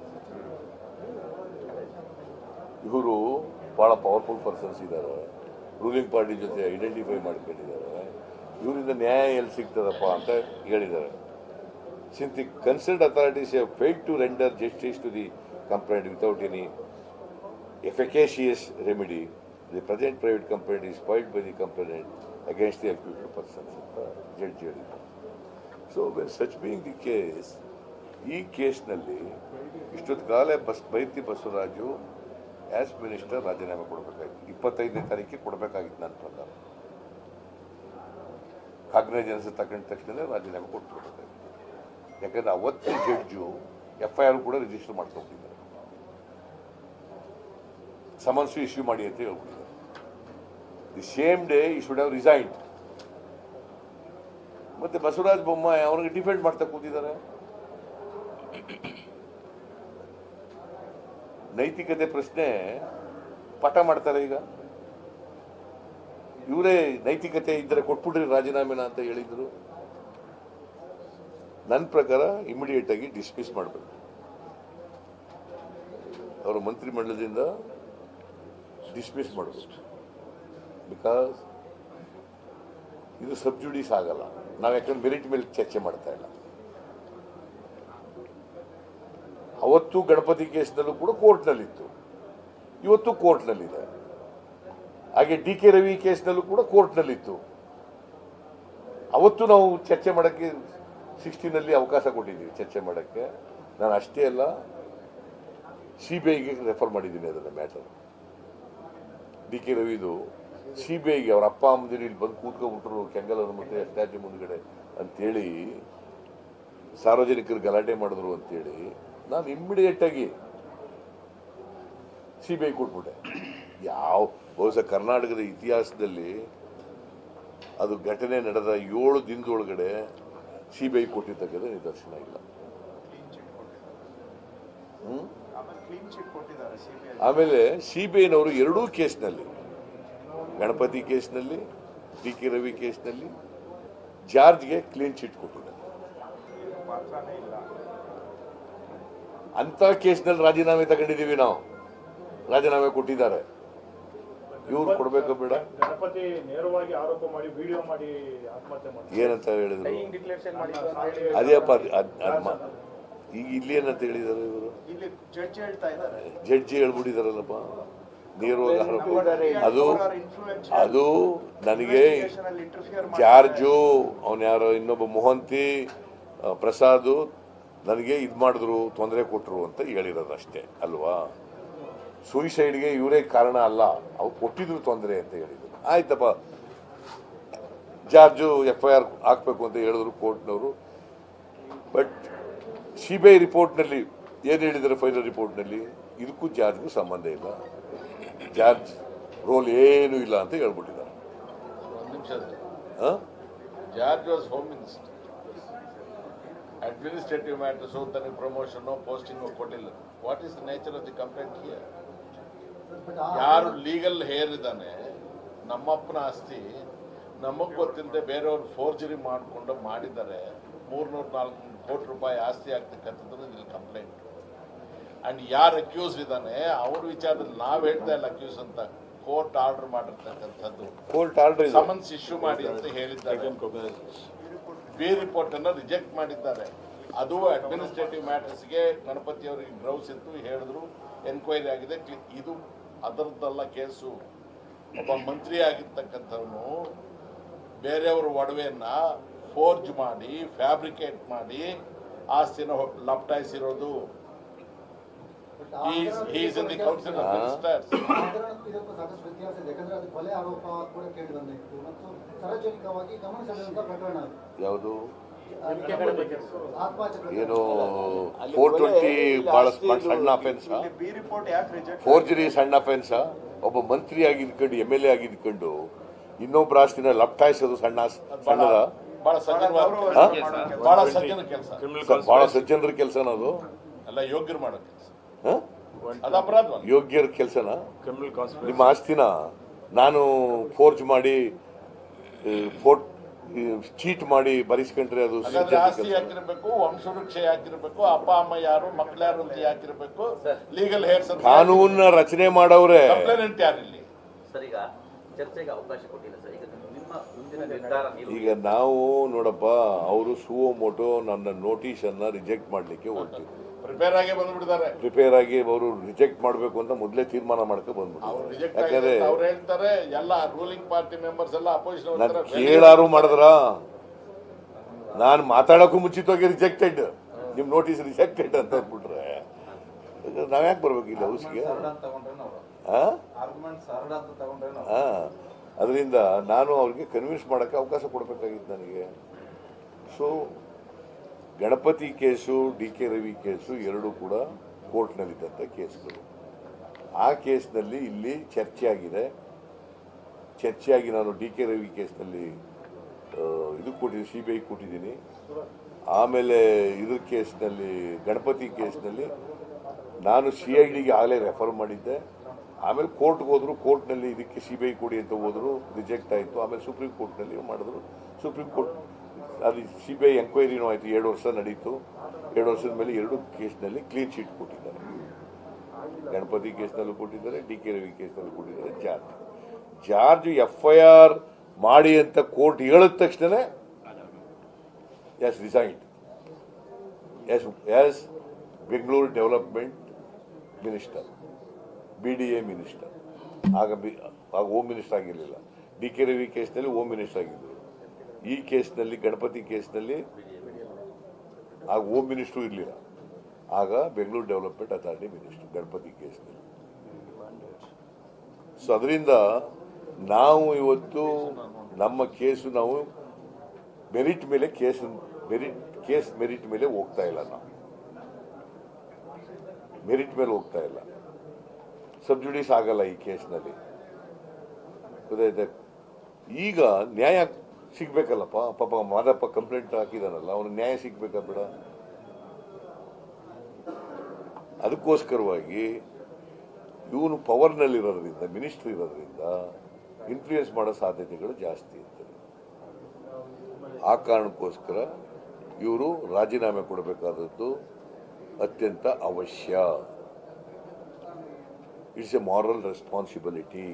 ಇವರು ಭಾಳ powerful persons ಇದ್ದಾರೆ ruling party ಜೊತೆ identify ಮಾಡ್ಕೊಂಡಿದ್ದಾರೆ ಇವರಿಂದ ನ್ಯಾಯ ಎಲ್ಲಿ ಸಿಗ್ತದಪ್ಪ ಅಂತ ಹೇಳಿದ್ದಾರೆ since the concern authorities have fail to render justice to the complaint without any efficacious remedy the present private complaint is filed by the complaint against the accused persons ಅಂತ judge ಹೇಳಿದ್ದಾರೆ so when such being the case ಈ ಕೇಸ್ನಲ್ಲಿ ಇಷ್ಟೊತ್ತು ಕಾಲ ಬಸ್ ಬೈತಿ Basavaraju as minister ರಾಜೀನಾಮೆ ಕೊಡಬೇಕಾಗಿತ್ತು ಇಪ್ಪತ್ತೈದನೇ ತಾರೀಕಿಗೆ ಕೊಡಬೇಕಾಗಿತ್ತು ನನ್ನ ಪ್ರಕಾರ ಕಾಗ್ನೈಜೆನ್ಸ್ ತಗೊಂಡ ತಕ್ಷಣ ರಾಜೀನಾಮೆ ಕೊಟ್ಬಿಡ್ಬೇಕಾಗಿತ್ತು ಯಾಕಂದ್ರೆ ಅವತ್ತು ಜಡ್ಜು ಎಫ್ ಐ ಆರ್ ಕೂಡ ರಿಜಿಸ್ಟರ್ ಮಾಡ್ಕೊಂಡಿದ್ದಾರೆ ಸಮನ್ಸು ಇಶ್ಯೂ ಮಾಡಿ ಅಂತ ಹೇಳ್ಬಿಟ್ಟಿದ್ದಾರೆ the same day he should have resigned ಮತ್ತೆ ಬಸವರಾಜ ಬೊಮ್ಮಾಯಿ ಅವ್ರಿಗೆ ಡಿಫೆಂಡ್ ಮಾಡ್ತಾ ಕೂತಿದ್ದಾರೆ ನೈತಿಕತೆ ಪ್ರಶ್ನೆ ಪಟ ಮಾಡ್ತಾರೆ ಈಗ ಇವರೇ ನೈತಿಕತೆ ಇದ್ದರೆ ಕೊಟ್ಬಿಡ್ರಿ ರಾಜೀನಾಮೆನ ಅಂತ ಹೇಳಿದ್ರು ನನ್ನ ಪ್ರಕಾರ ಇಮಿಡಿಯೇಟ್ ಆಗಿ ಡಿಸ್ಮಿಸ್ ಮಾಡಬೇಕು ಅವರ ಮಂತ್ರಿಮಂಡಲದಿಂದ ಡಿಸ್ಮಿಸ್ ಮಾಡಬೇಕು ಬಿಕಾಸ್ ಇದು ಸಬ್ಜುಡೀಸ್ ಆಗಲ್ಲ ನಾವು ಯಾಕಂದ್ರೆ ಮೆರಿಟ್ ಮೇಲೆ ಚರ್ಚೆ ಮಾಡ್ತಾ ಇಲ್ಲ ಅವತ್ತು ಗಣಪತಿ ಕೇಸ್ನಲ್ಲೂ ಕೂಡ ಕೋರ್ಟ್ನಲ್ಲಿತ್ತು ಇವತ್ತು ಕೋರ್ಟ್ನಲ್ಲಿದೆ ಹಾಗೆ ಡಿ ಕೆ ರವಿ ಕೇಸ್ನಲ್ಲೂ ಕೂಡ ಕೋರ್ಟ್ನಲ್ಲಿತ್ತು ಅವತ್ತು ನಾವು ಚರ್ಚೆ ಮಾಡೋಕ್ಕೆ ಸಿಕ್ಸ್ಟೀನಲ್ಲಿ ಅವಕಾಶ ಕೊಟ್ಟಿದ್ದೀವಿ ಚರ್ಚೆ ಮಾಡೋಕ್ಕೆ ನಾನು ಅಷ್ಟೇ ಅಲ್ಲ ಸಿ ಬಿ ಐಗೆ ರೆಫರ್ ಮಾಡಿದ್ದೀನಿ ಅದನ್ನು ಮ್ಯಾಟರ್ ಡಿ ಕೆ ರವಿದು ಸಿ ಬಿ ಐಗೆ ಅವ್ರ ಅಪ್ಪ ಅಮ್ಮದಿರು ಇಲ್ಲಿ ಬಂದು ಕೂತ್ಕೊಂಡ್ಬಿಟ್ರು ಕೆಂಗಲ್ ಮತ್ತೆ ಸ್ಟ್ಯಾಚ್ಯೂ ಮುಂದ್ಗಡೆ ಅಂತೇಳಿ ಸಾರ್ವಜನಿಕರು ಗಲಾಟೆ ಮಾಡಿದ್ರು ಅಂತೇಳಿ ನಾನು ಇಮ್ಮಿಡಿಯೇಟ್ ಆಗಿ ಸಿ ಬಿ ಐ ಕೊಟ್ಬಿಟ್ಟೆ ಯಾವ ಬಹುಶಃ ಕರ್ನಾಟಕದ ಇತಿಹಾಸದಲ್ಲಿ ಅದು ಘಟನೆ ನಡೆದ ಏಳು ದಿನದೊಳಗಡೆ ಸಿ ಬಿ ಐ ಕೊಟ್ಟಿರ್ತಕ್ಕಂಥ ನಿದರ್ಶನ ಇಲ್ಲ ಹ್ಮ್? ಆಮೇಲೆ ಸಿ ಬಿ ಐನವರು ಎರಡೂ ಕೇಸ್ನಲ್ಲಿ ಗಣಪತಿ ಕೇಸ್ನಲ್ಲಿ ಡಿ ಕೆ ರವಿ ಕೇಸ್ನಲ್ಲಿ ಜಾರ್ಜ್ಗೆ ಕ್ಲೀನ್ ಚಿಟ್ ಕೊಟ್ಟಿದ್ದಾರೆ ಅಂತ ಕೇಸ್ನಲ್ಲಿ ರಾಜೀನಾಮೆ ತಗೊಂಡಿದ್ದೀವಿ ನಾವು ರಾಜೀನಾಮೆ ಕೊಟ್ಟಿದ್ದಾರೆ ಇವ್ರು ಕೊಡ್ಬೇಕು ಬೇಡ ಗಣಪತಿ ನೇರವಾಗಿ ಆರೋಪ ಮಾಡಿ ವಿಡಿಯೋ ಮಾಡಿ ಆತ್ಮಹತ್ಯೆ ಮಾಡಿ ಏನಂತ ಹೇಳಿದ್ರು ಡಿಕ್ಲೇರೇಷನ್ ಅದೇಪ್ಪ ಅದ್- ಅದ್- ಅದ್ ಮಾ- ಈಗ ಇಲ್ಲಿ ಏನಂತ ಹೇಳಿದ್ದಾರೆ ಇವರು ಇಲ್ಲಿ ಜಡ್ಜ್ ಹೇಳ್ತಾ ಇದ್ದಾರೆ ಜಡ್ಜಿ ಹೇಳ್ಬಿಟ್ಟಿದಾರಲ್ಲಪ್ಪ ನೇರವಾಗಿ ಆರೋಪ ಅದು ಅದು ನನಗೆ ಜಾರ್ಜು ಅವನ ಯಾರೋ ಇನ್ನೊಬ್ಬ ಮೊಹಂತಿ ಆ, ಪ್ರಸಾದ್ ನನಗೆ ಇದು ಮಾಡಿದ್ರು ತೊಂದರೆ ಕೊಟ್ಟರು ಅಂತ ಹೇಳಿರೋದು ಅಷ್ಟೇ ಅಲ್ವಾ ಸೂಯಿಸೈಡ್ಗೆ ಇವರೇ ಕಾರಣ ಅಲ್ಲ ಅವ್ರು ಕೊಟ್ಟಿದ್ರು ತೊಂದರೆ ಅಂತ ಹೇಳಿದ್ರು ಆಯ್ತಪ್ಪ ಜಾರ್ಜು ಎಫ್ ಐ ಆರ್ ಹಾಕಬೇಕು ಅಂತ ಹೇಳಿದ್ರು ಕೋರ್ಟ್ನವರು ಬಟ್ ಸಿ ಬಿ ಐ ರಿಪೋರ್ಟ್ನಲ್ಲಿ ಏನು ಹೇಳಿದ್ದಾರೆ ಫೈನಲ್ ರಿಪೋರ್ಟ್ನಲ್ಲಿ ಇದಕ್ಕೂ ಜಾರ್ಜ್ಗೂ ಸಂಬಂಧ ಇಲ್ಲ ಜಾರ್ಜ್ ರೋಲ್ ಏನೂ ಇಲ್ಲ ಅಂತ ಹೇಳ್ಬಿಟ್ಟಿದ್ದಾರೆ ಒಂದು ನಿಮಿಷ ಹಾಂ George was home minister administrative matters ತನಗೆ ಪ್ರಮೋಷನ್ ಪೋಸ್ಟಿಂಗ್ ಕೊಟ್ಟಿಲ್ಲ what is the nature of the complaint here ಯಾರು ಲೀಗಲ್ ಹೇರ್ ಇದ್ದಾನೆ ನಮ್ಮಪ್ಪನ ಆಸ್ತಿ ನಮಗ್ ಗೊತ್ತಿಲ್ಲದೆ ಬೇರೆಯವ್ರು ಫೋರ್ಜರಿ ಮಾಡಿಕೊಂಡು ಮಾಡಿದ್ದಾರೆ ಮೂರ್ನೂರ ನಾಲ್ಕು ಕೋಟಿ ರೂಪಾಯಿ ಆಸ್ತಿ ಆಗ್ತಕ್ಕಂಥದ್ದು ಇಲ್ಲಿ ಕಂಪ್ಲೇಂಟ್ ಅಂಡ್ ಯಾರು ಅಕ್ಯೂಸ್ ಇದ್ದಾನೆ ಅವ್ರ ವಿಚಾರದಲ್ಲಿ ನಾವ್ ಹೇಳ್ತಾ ಇಲ್ಲ ಅಕ್ಯೂಸ್ ಅಂತ ಕೋರ್ಟ್ ಆರ್ಡರ್ ಮಾಡಿರ್ತಕ್ಕಂಥದ್ದು ಕೋರ್ಟ್ ಆರ್ಡರ್ ಇದೆ ಸಮನ್ಸ್ ಇಶ್ಯೂ ಮಾಡಿ ಅಂತ ಹೇಳಿದ್ದಾರೆ ಬಿ ರಿಪೋರ್ಟ್ ಅನ್ನ ರಿಜೆಕ್ಟ್ ಮಾಡಿದ್ದಾರೆ ಅದು ಅಡ್ಮಿನಿಸ್ಟ್ರೇಟಿವ್ ಮ್ಯಾಟರ್ಸ್ಗೆ ಗಣಪತಿ ಅವರಿಗೆ ಗ್ರೌಸ್ ಇತ್ತು ಹೇಳಿದ್ರು ಎನ್ಕ್ವೈರಿ ಆಗಿದೆ ಕ್ಲಿ- ಇದು ಅದರದ್ದಲ್ಲ ಕೇಸು ಒಬ್ಬ ಮಂತ್ರಿ ಆಗಿರ್ತಕ್ಕಂಥವನು ಬೇರೆಯವ್ರ ಒಡವೆಯನ್ನ ಫೋರ್ಜ್ ಮಾಡಿ ಫ್ಯಾಬ್ರಿಕೇಟ್ ಮಾಡಿ ಆಸ್ತಿನ ಹೊ- ಲಪಟಾಯಿಸಿರೋದು is in the council of ministers ಆಚರಣೆಗೂ ಇದಕ್ಕೂ ಸಾಕಷ್ಟು ವ್ಯತ್ಯಾಸ ಇದೆ ಯಾಕಂದ್ರೆ ಅದು ಕೊಲೆ ಆರೋಪ ಕೂಡ ಕೇಳಿ ಬಂದಿತ್ತು ಮತ್ತು ಸಾರ್ವಜನಿಕವಾಗಿ ಗಮನ ಸೆಳೆಯುವಂತ ಪ್ರಕರಣ ಅದು. ಯಾವುದು ಆತ್ಮಹತ್ಯೆ ಏನು ಅಲ್ಲಿ ಫೋರ್ ಕೊಲೆ, ಟ್ವೆಂಟಿ ಇಲ್ಲಿ ಬಹಳ ಆಸ್ತಿ ಬಹಳ ಇದು- ಸಣ್ಣ ಅಫೆನ್ಸ್ ಇಲ್ಲಿ ಬಿ ರಿಪೋರ್ಟ್ ಯಾಕೆ ರಿಜೆಕ್ಟ್ ಫೋರ್ಜರಿ ಸಣ್ಣ ಅಫೆನ್ಸ್ ಒಬ್ಬ ಮಂತ್ರಿ ಆಗಿದ್ಕೊಂಡು ಎಮ್ ಎಲ್ ಎ ಆಗಿದ್ಕೊಂಡು ಇನ್ನೊಬ್ಬರ ಆಸ್ತಿನ ಲಪ್ಟಾಯಿಸೋದು ಸಣ್ಣ ಆಸ್- ಸಣ್ಣದ ಬಹಳ ಸಜ್ಜನವಾದ ಹಾ? ಬಹಳ ಸಜ್ಜನ ಕೆಲಸ ಬಹಳ ಸಜ್ಜನರ ಕೆಲಸನ ಅದು ಎಲ್ಲ ಯೋಗ್ಯರು ಮಾಡೋ ಕೆಲಸ ಹ? ಅದು ಅಪರಾಧ ಯೋಗ್ಯರ ಕೆಲಸನ ನಿಮ್ಮ ಆಸ್ತಿನ ನಾನು ಫೋರ್ಜ್ ಮಾಡಿ ಫೋರ್ಟ್ ಚೀಟ್ ಮಾಡಿ ಬರೆಸ್ಕೊಂಡ್ರೆ ಅದು ಹಾಗಾದ್ರೆ ಸಜ್ಜನರ ಆಸ್ತಿ ಕೆಲಸ ಯಾಕಿರ್ಬೇಕು ವಂಶವೃಕ್ಷ ಯಾಕಿರ್ಬೇಕು ಅಪ್ಪ ಅಮ್ಮ ಯಾರು ಮಕ್ಳು ಯಾರು ಅಂತ ಯಾಕಿರ್ಬೇಕು ಲೀಗಲ್ ಹೇರ್ಸ್ ಅಂತ ಕಾನೂನ ರಚನೆ ಮಾಡವ್ರೆ ಕಂಪ್ಲೇನೆಂಟ್ ಯಾರಿಲ್ಲಿ ಸರ್ ಈಗ ಚರ್ಚೆಗೆ ಅವಕಾಶ ಕೊಟ್ಟಿಲ್ಲ ಸರ್ ಈಗ ನಿಮ್ಮ ಮುಂದಿನ ನಿರ್ಧಾರ ನೀವು ಈಗ ನಾವು ನೋಡಪ್ಪ ಅವರು ಸುವೋ ಮೋಟೋ ನನ್ನ ನೋಟಿಸ್ ಅನ್ನ ರಿಜೆಕ್ಟ್ ಮಾಡ್ಲಿಕ್ಕೆ ಹೊರಟಿದ್ರು ಪ್ರಿಪೇರ್ ಆಗೇ ಬಂದ್ಬಿಟ್ಟಿದ್ದಾರೆ ಪ್ರಿಪೇರ್ ಆಗಿ ಅವರು ರಿಜೆಕ್ಟ್ ಮಾಡಬೇಕು ಅಂತ ಮೊದಲೇ ತೀರ್ಮಾನ ಮಾಡ್ಕೊ ಅವ್ರು ಬಂದ್ಬಿಟ್ಟು ರಿಜೆಕ್ಟ್ ಯಾಕಂದ್ರೆ ಅವ್ರು ಹೇಳ್ತಾರೆ ಎಲ್ಲ ರೂಲಿಂಗ್ ಪಾರ್ಟಿ ಮೆಂಬರ್ಸ್ ಎಲ್ಲ ಅಪೋಸಿಷನ್ ನಾನು ಕೇಳಾರು ಮಾಡಿದ್ರ ನಾನು ಮಾತಾಡೋಕ್ಕೂ ಮುಂಚಿತವಾಗಿ ರಿಜೆಕ್ಟೆಡ್ ನಿಮ್ ನೋಟಿಸ್ ರಿಜೆಕ್ಟೆಡ್ ಅಂತ ಅಂದ್ಬಿಟ್ರೆ ನಾವ್ ಯಾಕೆ ಬರ್ಬೇಕು ಇಲ್ಲಿ ಹೌಸ್ಗೆ ಅದರಿಂದ ನಾನು ಅವ್ರಿಗೆ ಕನ್ವಿನ್ಸ್ ಮಾಡೋಕ್ಕೆ ಅವಕಾಶ ಕೊಡಬೇಕಾಗಿತ್ತು ನನಗೆ so Ganapati case D K Ravi case ಎರಡೂ ಕೂಡ ಕೋರ್ಟ್ನಲ್ಲಿದ್ದಂಥ ಕೇಸ್ಗಳು ಆ ಕೇಸ್ನಲ್ಲಿ ಇಲ್ಲಿ ಚರ್ಚೆ ಆಗಿದೆ ಚರ್ಚೆಯಾಗಿ ನಾನು ಡಿ ಕೆ ರವಿ ಕೇಸ್ನಲ್ಲಿ ಆ, ಇದು ಕೊಟ್ಟಿದ್ದೀನಿ ಸಿ ಬಿ ಐ ಕೊಟ್ಟಿದ್ದೀನಿ ಆಮೇಲೆ ಇದ್ರ ಕೇಸ್ನಲ್ಲಿ ಗಣಪತಿ ಕೇಸ್ನಲ್ಲಿ ನಾನು ಸಿ ಐ ಡಿಗೆ ಆಗಲೇ ರೆಫರ್ ಮಾಡಿದ್ದೆ ಆಮೇಲೆ ಕೋರ್ಟ್ಗೆ ಹೋದ್ರು ಕೋರ್ಟ್ನಲ್ಲಿ ಇದಕ್ಕೆ ಸಿ ಬಿ ಐ ಕೊಡಿ ಅಂತ ಹೋದ್ರು ರಿಜೆಕ್ಟ್ ಆಯಿತು ಆಮೇಲೆ ಸುಪ್ರೀಂ ಕೋರ್ಟ್ನಲ್ಲಿ ಮಾಡಿದ್ರು ಸುಪ್ರೀಂ ಕೋರ್ಟ್ ಅದು ಸಿ ಬಿ ಐ ಎಂಕ್ವೈರಿನೂ ಆಯಿತು ಎರಡು ವರ್ಷ ನಡೀತು ಎರಡು ವರ್ಷದ ಮೇಲೆ ಎರಡು ಕೇಸ್ನಲ್ಲಿ ಕ್ಲೀನ್ ಚೀಟ್ ಕೊಟ್ಟಿದ್ದಾರೆ ಗಣಪತಿ ಕೇಸ್ನಲ್ಲೂ ಕೊಟ್ಟಿದ್ದಾರೆ ಡಿ ಕೆ ರವಿ ಕೇಸ್ನಲ್ಲೂ ಕೊಟ್ಟಿದ್ದಾರೆ George George F I R ಮಾಡಿ ಅಂತ ಕೋರ್ಟ್ ಹೇಳಿದ ತಕ್ಷಣ ಎಸ್ resigned as as Bengaluru development minister B D A minister ಆಗ ಬಿ ಆಗ ಹೋಮ್ ಮಿನಿಸ್ಟರ್ ಆಗಿರಲಿಲ್ಲ ಡಿ ಕೆ ರವಿ ಕೇಸ್ನಲ್ಲಿ ಹೋಮ್ ಮಿನಿಸ್ಟರ್ ಆಗಿದ್ದರು ಈ ಕೇಸ್ನಲ್ಲಿ ಗಣಪತಿ ಕೇಸ್ನಲ್ಲಿ ಆಗ ಹೋಮ್ ಮಿನಿಸ್ಟ್ರು ಇರಲಿಲ್ಲ ಆಗ Bengaluru development authority minister Ganapati ಕೇಸ್ನಲ್ಲಿ ಸೊ ಅದರಿಂದ ನಾವು ಇವತ್ತು ನಮ್ಮ ಕೇಸು ನಾವು ಮೆರಿಟ್ ಮೇಲೆ ಕೇಸ್ ಮೆರಿಟ್ ಕೇಸ್ ಮೆರಿಟ್ ಮೇಲೆ ಹೋಗ್ತಾ ಇಲ್ಲ ನಾವು ಮೆರಿಟ್ ಮೇಲೆ ಹೋಗ್ತಾ ಇಲ್ಲ ಸಬ್ಜುಡಿಸ್ ಆಗಲ್ಲ ಈ ಕೇಸ್ನಲ್ಲಿ ಗೊತ್ತಾಯ್ತಾ ಈಗ ನ್ಯಾಯ ಸಿಗ್ಬೇಕಲ್ಲಪ್ಪ ಪಾಪ ಮಾದಪ್ಪ ಕಂಪ್ಲೇಂಟ್ ಹಾಕಿದಾನಲ್ಲ ಅವನು ನ್ಯಾಯ ಸಿಗ್ಬೇಕಾ ಬೇಡ ಅದಕ್ಕೋಸ್ಕರವಾಗಿ ಇವನು ಪವರ್ನಲ್ಲಿರೋದ್ರಿಂದ ಮಿನಿಸ್ಟರ್ ಇರೋದ್ರಿಂದ ಇನ್ಫ್ಲೂಯೆನ್ಸ್ ಮಾಡೋ ಸಾಧ್ಯತೆಗಳು ಜಾಸ್ತಿ ಇರ್ತದೆ ಆ ಕಾರಣಕ್ಕೋಸ್ಕರ ಇವರು ರಾಜೀನಾಮೆ ಕೊಡಬೇಕಾದದ್ದು ಅತ್ಯಂತ ಅವಶ್ಯ it's a moral responsibility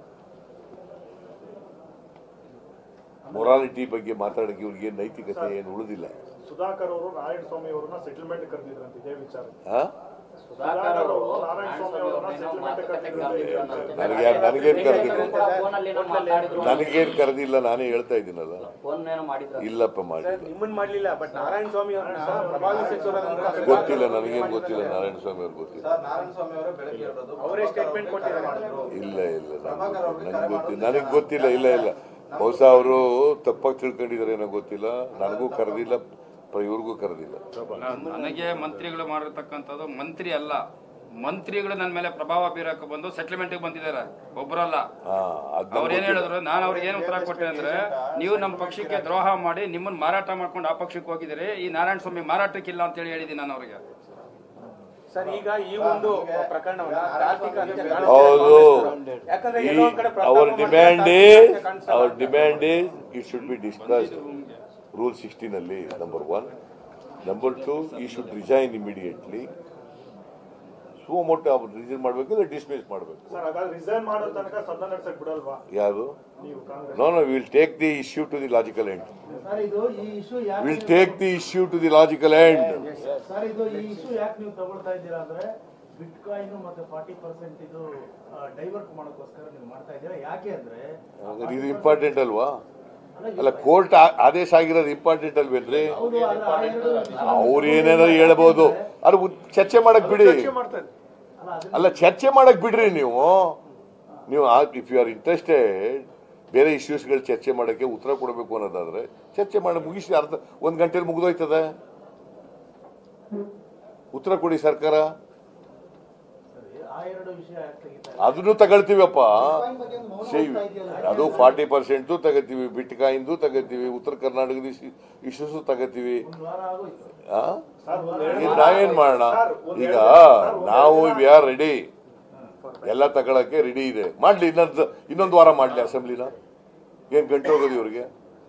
morality ಬಗ್ಗೆ ಮಾತಾಡೋಕೆ ಇವ್ರಿಗೆ ನೈತಿಕತೆ ಏನು ಉಳಿದಿಲ್ಲ ಸುಧಾಕರ್ ಅವರು ನಾರಾಯಣ ಸ್ವಾಮಿ ಅವರನ್ನ ಸೆಟಲ್ಮೆಂಟ್ ಕರೆದಿದ್ರಂತೆ ಇದೇ ವಿಚಾರ ಆ? ಸುಧಾಕರ್ ಅವರು ನಾರಾಯಣ ಸ್ವಾಮಿ ಅವರನ್ನ ಸೆಟಲ್ಮೆಂಟ್ ನನಗೆ ನನಗೇನು ಕರೆದಿಲ್ಲ ನನಗೇನು ಕರೆದಿಲ್ಲ ನಾನೇ ಹೇಳ್ತಾ ಇದ್ದೀನಲ್ಲ ಇಲ್ಲಪ್ಪ ಮಾಡಿಲ್ಲ ನಿಮ್ಮನ್ನ ಮಾಡ್ಲಿಲ್ಲ ಬಟ್ ನಾರಾಯಣ ಸ್ವಾಮಿ ಅವ್ರನ್ನ ಪ್ರಭಾವಿ ಸಚಿವರಾದಂತ ಗೊತ್ತಿಲ್ಲ ನನಗೇನು ಗೊತ್ತಿಲ್ಲ ನಾರಾಯಣ ಸ್ವಾಮಿ ಅವ್ರಿಗೆ ಗೊತ್ತಿಲ್ಲ ಅವರೇ ಸ್ಟೇಟ್ಮೆಂಟ್ ಕೊಟ್ಟಿದ್ದಾರೆ ಇಲ್ಲ ಇಲ್ಲ ನನಗೆ ಗೊತ್ತಿಲ್ಲ ನನಗೆ ಗೊತ್ತಿಲ್ಲ ಇಲ್ಲ ಇಲ್ಲ ಬಹುಶಃ ಅವರು ತಪ್ಪಾಗಿ ತಿಳ್ಕೊಂಡಿದ್ದಾರೆ ಏನೋ ಗೊತ್ತಿಲ್ಲ ನನಗೂ ಕರೆದಿಲ್ಲ ಪ- ಇವ್ರಿಗೂ ಕರೆದಿಲ್ಲ ನನಗೆ ಮಂತ್ರಿಗಳು ಮಾಡಿರ್ತಕ್ಕಂಥದ್ದು ಮಂತ್ರಿ ಅಲ್ಲ ಮಂತ್ರಿಗಳು ನನ್ನ ಮೇಲೆ ಪ್ರಭಾವ ಬೀರಕ್ಕೆ ಬಂದು ಸೆಟ್ಲ್ಮೆಂಟ್ಗೆ ಬಂದಿದ್ದಾರೆ ಒಬ್ಬರಲ್ಲ ಹಾ ಅದ್ ಅವ್ರು ಏನ್ ಹೇಳಿದ್ರು ನಾನು ಅವ್ರಿಗೆ ಏನು ಉತ್ತರ ಕೊಟ್ಟೆ ಅಂದ್ರೆ ನೀವು ನಮ್ಮ ಪಕ್ಷಕ್ಕೆ ದ್ರೋಹ ಮಾಡಿ ನಿಮ್ಮನ್ನ ಮಾರಾಟ ಮಾಡ್ಕೊಂಡು ಆ ಪಕ್ಷಕ್ಕೆ ಹೋಗಿದ್ದೀರಿ ಈ ನಾರಾಯಣ ಸ್ವಾಮಿ ಮಾರಾಟಕ್ಕಿಲ್ಲ ಅಂತ ಹೇಳಿ ಹೇಳಿದ್ದೀನಿ ನಾನು ಅವ್ರಿಗೆ ಸರ್ ಈಗ ಈ ಒಂದು ಪ್ರಕರಣವನ್ನ ತಾರ್ಕಿಕ ಅಂತ್ಯ ಕಾಣಿಸ್ತಾ ಹೌದು ಇದೆ. ಯಾಕಂದ್ರೆ ಎಲ್ಲೋ ಒಂದ್ ಕಡೆ ಅವರ್ ಪ್ರಸ್ತಾಪ ಡಿಮ್ಯಾಂಡ್ ಮಾಡಿದ್ರೆ ಈಸ್ ತಾರ್ಕಿಕ ಕಾಣಿಸ್ತಾ ಅವರ್ ಇದೆ. Demand is it should be discussed rule sixteen ಅಲ್ಲಿ number one number two he should resign immediately suo motu ಅವ್ರು ರಿಸೈನ್ ಮಾಡಬೇಕು ಇಲ್ಲ ಡಿಸ್ಮಿಸ್ ಮಾಡಬೇಕು ಸರ್ ಹಾಗಾದ್ರೆ ರಿಸೈನ್ ಮಾಡೋ ತನಕ ಸದನ ನಡೆಸಕ್ ಬಿಡಲ್ವಾ ಯಾರು ನೀವು Congress no no will take the issue to the logical end sir ಇದು ಈ ಇಶ್ಯೂ ಯಾಕೆ will take the issue to the logical end sir ಇದು ಈ ಇಶ್ಯೂ ಯಾಕೆ ನೀವು ತಗೊಳ್ತಾ ಇದ್ದೀರಾ ಅಂದ್ರೆ ಬಿಟ್ ಕಾಯಿನ್ ಮತ್ತೆ ಫಾರ್ಟಿ ಪರ್ಸೆಂಟ್ ಇದು ಡೈವರ್ಟ್ ಮಾಡೋಕ್ಕೋಸ್ಕರ ನೀವು ಮಾಡ್ತಾ ಇದ್ದೀರಾ ಯಾಕೆ ಅಂದ್ರೆ ಇದು ಇಂಪಾರ್ಟೆಂಟ್ ಅಲ್ವಾ ಅಲ್ಲ ಕೋರ್ಟ್ ಆದೇಶ ಆಗಿರೋದು ಇಂಪಾರ್ಟೆಂಟ್ ಅಲ್ವೇನ್ರಿ ಹೌದು ಅಲ್ಲ ಆ ಎರಡು issue ಅವ್ರು ಏನೇನಾದ್ರು ಹೇಳ್ಬೋದು ಅದು ಉತ್- ಚರ್ಚೆ ಮಾಡಕ್ ಬಿಡಿ ಅಲ್ಲ ಅದನ್ನ ಅಲ್ಲ ಚರ್ಚೆ ಮಾಡಕ್ ಬಿಡ್ರಿ ನೀವು ನೀವು ಇಫ್ ಯು ಆರ್ ಇಂಟ್ರೆಸ್ಟೆಡ್ ಬೇರೆ ಇಶ್ಯೂಸ್ಗಳು ಚರ್ಚೆ ಮಾಡಕ್ಕೆ ಉತ್ತರ ಕೊಡಬೇಕು ಅನ್ನೋದಾದ್ರೆ ಚರ್ಚೆ ಮಾಡಿ ಮುಗಿಸಿ ಅರ್ಧ ಒಂದ್ ಗಂಟೆಲಿ ಮುಗಿದೋಯ್ತದೆ ಉತ್ತರ ಕೊಡಿ ಸರ್ಕಾರ ಸರಿ, ಆ ಎರಡು ವಿಷಯ ಯಾಕೆ ತೆಗಿತಾ ಅದನ್ನು ತಗೊಳ್ತೀವಪ್ಪ Bitcoin ಬಗ್ಗೆ ಒಂದು ಮೌನ ಸೇವ್ ವಹಿಸ್ತಾ ಇದೆಯಲ್ಲ. ಅದು ಫಾರ್ಟಿ ಪರ್ಸೆಂಟು ತಗೋತೀವಿ ಬಿಟ್ಕಾಯಿಂದು ತಗೋತೀವಿ ಉತ್ತರ ಕರ್ನಾಟಕದ ಇಶ್ಯೂಸು ತಗೋತೀವಿ ಒಂದು ವಾರ ಆಗೋಯ್ತು ಆ? ಸರ್ ಒಂದ್ ಎರಡು ಈಗ ವಾರ ನಾವೇನ್ ಮಾಡೋಣ ಸರ್, ಒಂದ್ ಈಗ ಎರಡು- ಸರ್, ಒಂದ್ ನಾವು ಎರಡು ವಿ ಆರ್ ರೆಡಿ ಎಲ್ಲ ತಗೊಳಕ್ಕೆ ರೆಡಿ ಇದೆ ಮಾಡ್ಲಿ ಇನ್ನೊಂದು ಇನ್ನೊಂದು ವಾರ ಮಾಡ್ಲಿ ಅಸೆಂಬ್ಲಿನ ಏನ್ ಗಂಟೆ ಹೋಗೋದು ಇವ್ರಿಗೆ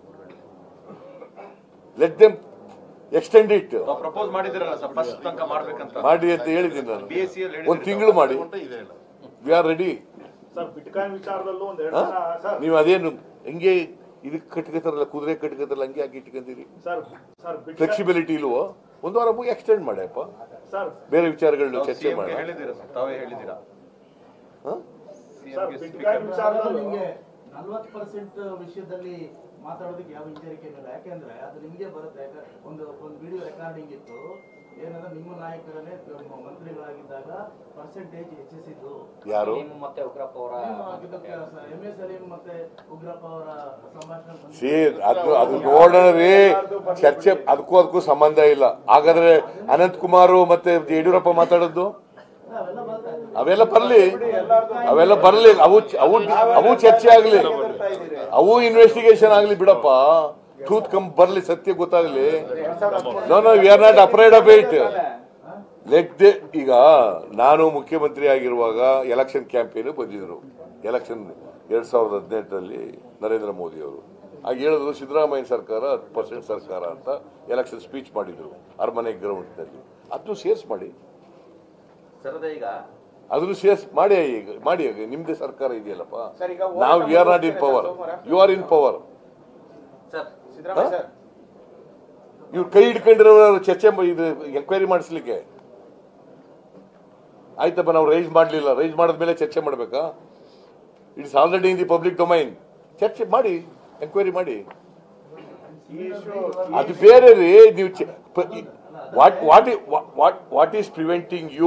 let them extend it propose ಮಾಡಿದಿರಲ್ಲ ಸರ್ ಫಸ್ಟ್ ತನಕ ಮಾಡ್ಬೇಕಂತ ಮಾಡಿ ಅಂತ ಹೇಳಿದ್ದೀನಿ ನಾನು BSc ಅಲ್ಲಿ ಹೇಳಿದ್ರು. ಒಂದ್ ತಿಂಗಳು ಮಾಡಿ we are ready sir bitcoin ವಿಚಾರದಲ್ಲೂ ಒಂದ್ ಎರಡು ಜನ ಸರ್ ನೀವು ಅದೇನು ಹಿಂಗೆ ಇದಕ್ಕೆ ಕಟ್ಕೋತಾರಲ್ಲ ಕುದುರೆ ಕಟ್ಕೋತಾರಲ್ಲ ಹಂಗೆ ಹಾಕಿ ಇಟ್ಕೊಂತೀರಿ ಸರ್ ಸರ್ ಬಿಟ್ಕಾಯಿನ್ ಫ್ಲೆಕ್ಸಿಬಿಲಿಟಿ ಇಲ್ವೋ ಒಂದು ವಾರ ಮುಗಿ ಎಕ್ಸ್ಟೆಂಡ್ ಮಾಡಪ್ಪ ಸರ್ ಬೇರೆ ವಿಚಾರಗಳನ್ನ ತಾವು ಚರ್ಚೆ CM ಗೆ ಮಾಡಿ ಹೇಳಿದ್ದೀರಾ ಸರ್ ತಾವೇ ಹೇಳಿದ್ದೀರಾ ಸರ್ ಬಿಟ್ಕಾಯಿನ್ ವಿಚಾರದಲ್ಲೂ ನಿಮ್ಗೆ ನಲ್ವತ್ತು ಪರ್ಸೆಂಟ್ ವಿಷಯದಲ್ಲಿ ಮಾತಾಡೋದಕ್ಕೆ ಯಾವ ಹಿಂಜರಿಕೆ ಇಲ್ಲ ಯಾಕೆಂದ್ರೆ ಅದು ನಿಮ್ಗೆ ಬರುತ್ತೆ ಯಾಕೆ- ಒಂದು ಒಂದು ವಿಡಿಯೋ ರೆಕಾರ್ಡಿಂಗ್ ಇತ್ತು ಏನಂದ್ರೆ ನಿಮ್ಮ ನಾಯಕರನ್ನೇ ಮ- ಮಂತ್ರಿಗಳಾಗಿದ್ದಾಗ ಪರ್ಸೆಂಟೇಜ್ ಹೆಚ್ಚಿಸಿದ್ದು ಯಾರು ಮತ್ತೆ ಉಗ್ರಪ್ಪ ಅವರ ಎಂ ಎಸ್ ಸಲೀಂ ಮತ್ತೆ ಉಗ್ರಪ್ಪ ಅವರ ಸಂಭಾಷಣೆ ಬಂದಿದೆ. ಸಿ ಅದು ಅದು ನೋಡೋಣ ರೀ ಚರ್ಚೆ ಅದಕ್ಕೂ ಅದಕ್ಕೂ ಸಂಬಂಧ ಇಲ್ಲ ಹಾಗಾದ್ರೆ ಅನಂತ್ ಕುಮಾರ್ ಮತ್ತೆ ಯಡಿಯೂರಪ್ಪ ಮಾತಾಡೋದು ಅವೆಲ್ಲ ಬರ್ತಾ ಇದೆ. ಅವೆಲ್ಲ ಬರ್ಲಿ ಅವೆಲ್ಲ ಬರ್ಲಿ ಅವು ಅವು ಅವು ಚರ್ಚೆ ಆಗ್ಲಿ ಅವು ಇನ್ವೆಸ್ಟಿಗೇಷನ್ ಆಗ್ಲಿ ಬಿಡಪ್ಪ ಟ್ರೂತ್ ಕಮ್ ಬರ್ಲಿ ಸತ್ಯ ಗೊತ್ತಾಗ್ಲಿ no no we are not afraid of it let the ಈಗ ನಾನು ಮುಖ್ಯಮಂತ್ರಿ ಆಗಿರುವಾಗ ಎಲೆಕ್ಷನ್ ಕ್ಯಾಂಪೇನ್ ಬಂದಿದ್ರು ಎಲೆಕ್ಷನ್ ಎರಡ್ ಸಾವಿರದ ಹದಿನೆಂಟರಲ್ಲಿ ನರೇಂದ್ರ ಮೋದಿ ಅವರು ಆಗ ಹೇಳಿದ್ರು ಸಿದ್ದರಾಮಯ್ಯ ಸರ್ಕಾರ ಹತ್ತು ಪರ್ಸೆಂಟ್ ಸರ್ಕಾರ ಅಂತ ಎಲೆಕ್ಷನ್ ಸ್ಪೀಚ್ ಮಾಡಿದ್ರು ಅರಮನೆ ಗ್ರೌಂಡ್ನಲ್ಲಿ ಅದನ್ನು ಸೇರ್ಸ್ ಮಾಡಿ ಸರ್ ಅದೇ ಈಗ ಅದನ್ನು ಸೇರ್ಸ್ ಮಾಡಿ ಈಗ ಮಾಡಿ ಈಗ ನಿಮ್ದೇ ಸರ್ಕಾರ ಇದೆಯಲ್ಲಪ್ಪ ಸರ್, ಈಗ ನಾವು we are not in power you are in power sir Siddaramaiah sir ಇವ್ರು ಕೈ ಹಿಡ್ಕೊಂಡಿರೋ ಚರ್ಚೆ ಮ- ಇದು ಎಂಕ್ವೈರಿ ಮಾಡಿಸ್ಲಿಕ್ಕೆ ಆಯ್ತಪ್ಪ ನಾವು ರೈಸ್ ಮಾಡಲಿಲ್ಲ ರೈಸ್ ಮಾಡಿದ್ಮೇಲೆ ಚರ್ಚೆ ಮಾಡಬೇಕಾ it's already in the public domain ಚರ್ಚೆ ಮಾಡಿ ಎಂಕ್ವೈರಿ ಮಾಡಿ ಅದು ಬೇರೆ ರೀ ನೀವು what what what what is preventing you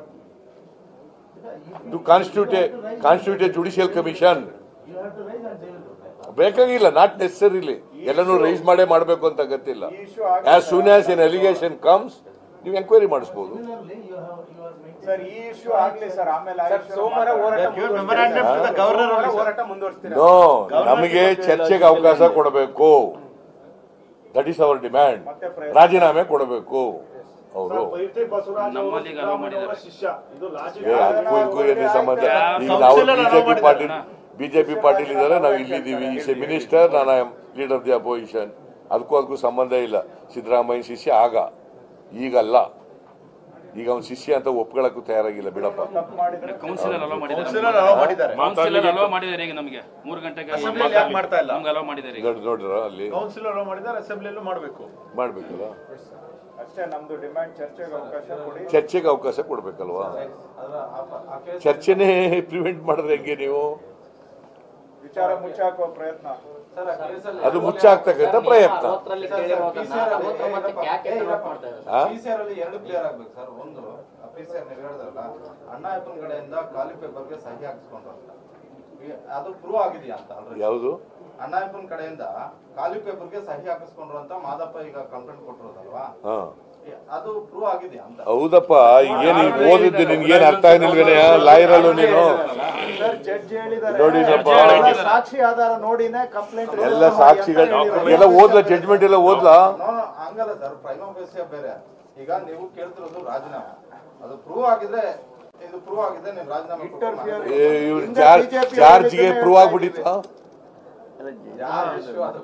to constitute a constitute a judicial commission You have to raise and they will reply. ಬೇಕಾಗಿಲ್ಲ ನಾಟ್ ನೆಸರಿಲಿ ಎಲ್ಲನೂ raise ಮಾಡೇ ಮಾಡಬೇಕು ಅಂತ ಗೊತ್ತಿಲ್ಲ as soon as an allegation comes ನೀವು enquiry ಮಾಡಿಸ್ಬೋದು Similarly, you have, you are maintaining. Sir ಈ issue ಆಗ್ಲಿ ಸರ್ ಆಮೇಲೆ ಸರ್ ಸೋಮವಾರ ಹೋರಾಟ ಗವರ್ನರ್ ಹೋರಾಟ ಮುಂದುವರಿಸ್ತೀರಾ ನೋ ನಮಗೆ ಚರ್ಚೆಗೆ ಅವಕಾಶ ಕೊಡಬೇಕು ದಟ್ ಈಸ್ ಅವರ್ ಡಿಮ್ಯಾಂಡ್ ರಾಜೀನಾಮೆ ಕೊಡಬೇಕು ಅವರು ಸರ್ ಪೈತಿ ಬಸವರಾಜ್ ಅವರು ನಮ್ಮಲ್ಲಿ ಈಗ ಅಲೋ ಸಿದ್ದರಾಮಯ್ಯ ಅವರ ಮಾಡಿದ್ದಾರೆ. ಶಿಷ್ಯ ಇದು ಲಾಜಿಕ್ ಏ, ಅದಕ್ಕೂ ಇದಕ್ಕೂ ಏನೇ ಸಂಬಂಧ ಈಗ ನಾವು ಬಿಜೆಪಿ ಪಾರ್ಟಿ ಬಿಜೆಪಿ ಪಾರ್ಟಿಲಿ ಇದ್ದಾರೆ ನಾವು ಇಲ್ಲಿದ್ದೀವಿ ಈಸ್ ಎ ಮಿನಿಸ್ಟರ್ ನಾನು I am leader of the opposition ಅದಕ್ಕೂ ಅದಕ್ಕೂ ಸಂಬಂಧ ಇಲ್ಲ ಸಿದ್ದರಾಮಯ್ಯ ಶಿಷ್ಯ ಆಗ ಈಗಲ್ಲ ಈಗ ಅವ್ನ ಶಿಷ್ಯ ಅಂತ ಒಪ್ಕೊಳಕ್ಕೂ ತಯಾರಾಗಿಲ್ಲ ಬಿಡಪ್ಪ ಕೌನ್ಸಿಲ್ ಅಲೋ ಮಾಡಿದ್ದಾರೆ. ಕೌನ್ಸಿಲ್ ಅಲೋ ಮಾಡಿದ್ದಾರೆ ಈಗ ನಮಗೆ ಮೂರು ಗಂಟೆಗೆ ಅಸೆಂಬ್ಲಿಯಲ್ಲಿ ಯಾಕ್ ಮಾಡ್ತಾ ಇಲ್ಲ? ನಮ್ಗೆ ಅಲೋ ಮಾಡಿದ್ದಾರೆ ಈಗ ನೋಡ್- ನೋಡ್ರ ಅಲ್ಲಿ ಕೌನ್ಸಿಲರ್ ಮಾಡಿದ್ದಾರೆ ಅಸೆಂಬ್ಲಿಯಲ್ಲೂ ಮಾಡಬೇಕು ಮಾಡ್ಬೇಕಲ್ಲ ಅಷ್ಟೇ ನಮ್ದು ಡಿಮ್ಯಾಂಡ್ ಚರ್ಚೆಗೆ ಅವಕಾಶ ಕೊಡಿ ಚರ್ಚೆಗೆ ಅವಕಾಶ ಕೊಡ್ಬೇಕಲ್ವಾ ಚರ್ಚೆನೇ ಪ್ರಿವೆಂಟ್ ಮಾಡಿದ್ರೆ ಹೆಂಗೆ ನೀವು ವಿಚಾರ ಮುಚ್ಚಾಕುವ ಪ್ರಯತ್ನ ಅದು ಮುಚ್ಚಾಕ್ತಕ್ಕಂಥ ಪ್ರಯತ್ನ ಅವತ್ತರಲ್ಲಿ ಕೇಳಿರೋದನ್ನ ಅವತ್ತು ಮತ್ತೆ ಯಾಕೆ ಕನ್ವರ್ಟ್ ಮಾಡ್ತಾ ಇದ್ದಾರೆ ಆ? ಪಿಸಿಆರ್ ಅಲ್ಲಿ ಎರಡು ಕ್ಲಿಯರ್ ಆಗ್ಬೇಕು ಸರ್ ಒಂದು ಪಿಸಿಆರ್ ನೀವು ಹೇಳಿದ್ರಲ್ಲ ಅಣ್ಣಾಯಪ್ಪನ ಕಡೆಯಿಂದ ಖಾಲಿ ಪೇಪರ್ಗೆ ಸಹಿ ಹಾಕಿಸ್ಕೊಂಡ್ರು ಅಂತ ಈ- ಅದು ಪ್ರೂವ್ ಆಗಿದೆಯಾ ಅಂತ already? ಯಾವುದು ಅಣ್ಣಾಯಪ್ಪನ ಕಡೆಯಿಂದ ಖಾಲಿ ಪೇಪರ್ಗೆ ಸಹಿ ಹಾಕಿಸ್ಕೊಂಡ್ರು ಅಂತ ಮಾದಪ್ಪ ಈಗ ಕಂಪ್ಲೇಂಟ್ ಕೊಟ್ಟಿರೋದಲ್ವಾ ಹಾ ಈ- ಅದು ಪ್ರೂವ್ ಆಗಿದೆಯಾ ಅಂತ ಹೌದಪ್ಪ ಏನು ಓದಿದ್ದು ನಿನ್ಗೇನು ಅರ್ಥ ಆಗಿಲ್ವೇನೆ ಲಾಯರಲ್ಲೂ ನೀನು ಸರ್ ಜಡ್ಜ್ ಹೇಳಿದ್ದಾರೆ ನೋಡಿನಪ್ಪ. ಎಲ್ಲ ಸಾಕ್ಷಿ ಆಧಾರ ನೋಡಿನೇ ಕಂಪ್ಲೇಂಟ್ ಎಲ್ಲ ಸಾಕ್ಷಿಗಳು ಎಲ್ಲ ಓದ್ಲಾ ಜಡ್ಜ್ಮೆಂಟ್ ಎಲ್ಲ ಓದ್ಲಾ ನೋ ನೋ, ಹಂಗಲ್ಲ ಸರ್ ಪ್ರೈಮ ಫೇಸಿಯ ಬೇರೆ ಈಗ ನೀವು ಕೇಳ್ತಿರೋದು ರಾಜೀನಾಮೆ ಅದು ಪ್ರೂವ್ ಆಗಿದ್ರೆ ಇದು ಪ್ರೂವ್ ಆಗಿದೆ ನೀವು ರಾಜೀನಾಮೆ ಕೊಟ್ಟು ಮಾಡಿ. ಇವ್ರ ಚಾರ್ಜ್ ಚಾರ್ಜ್ಗೆ ಪ್ರೂವ್ ಆಗ್ಬಿಟ್ಟಿತ್ತ ಯಾವ issue ಅದು?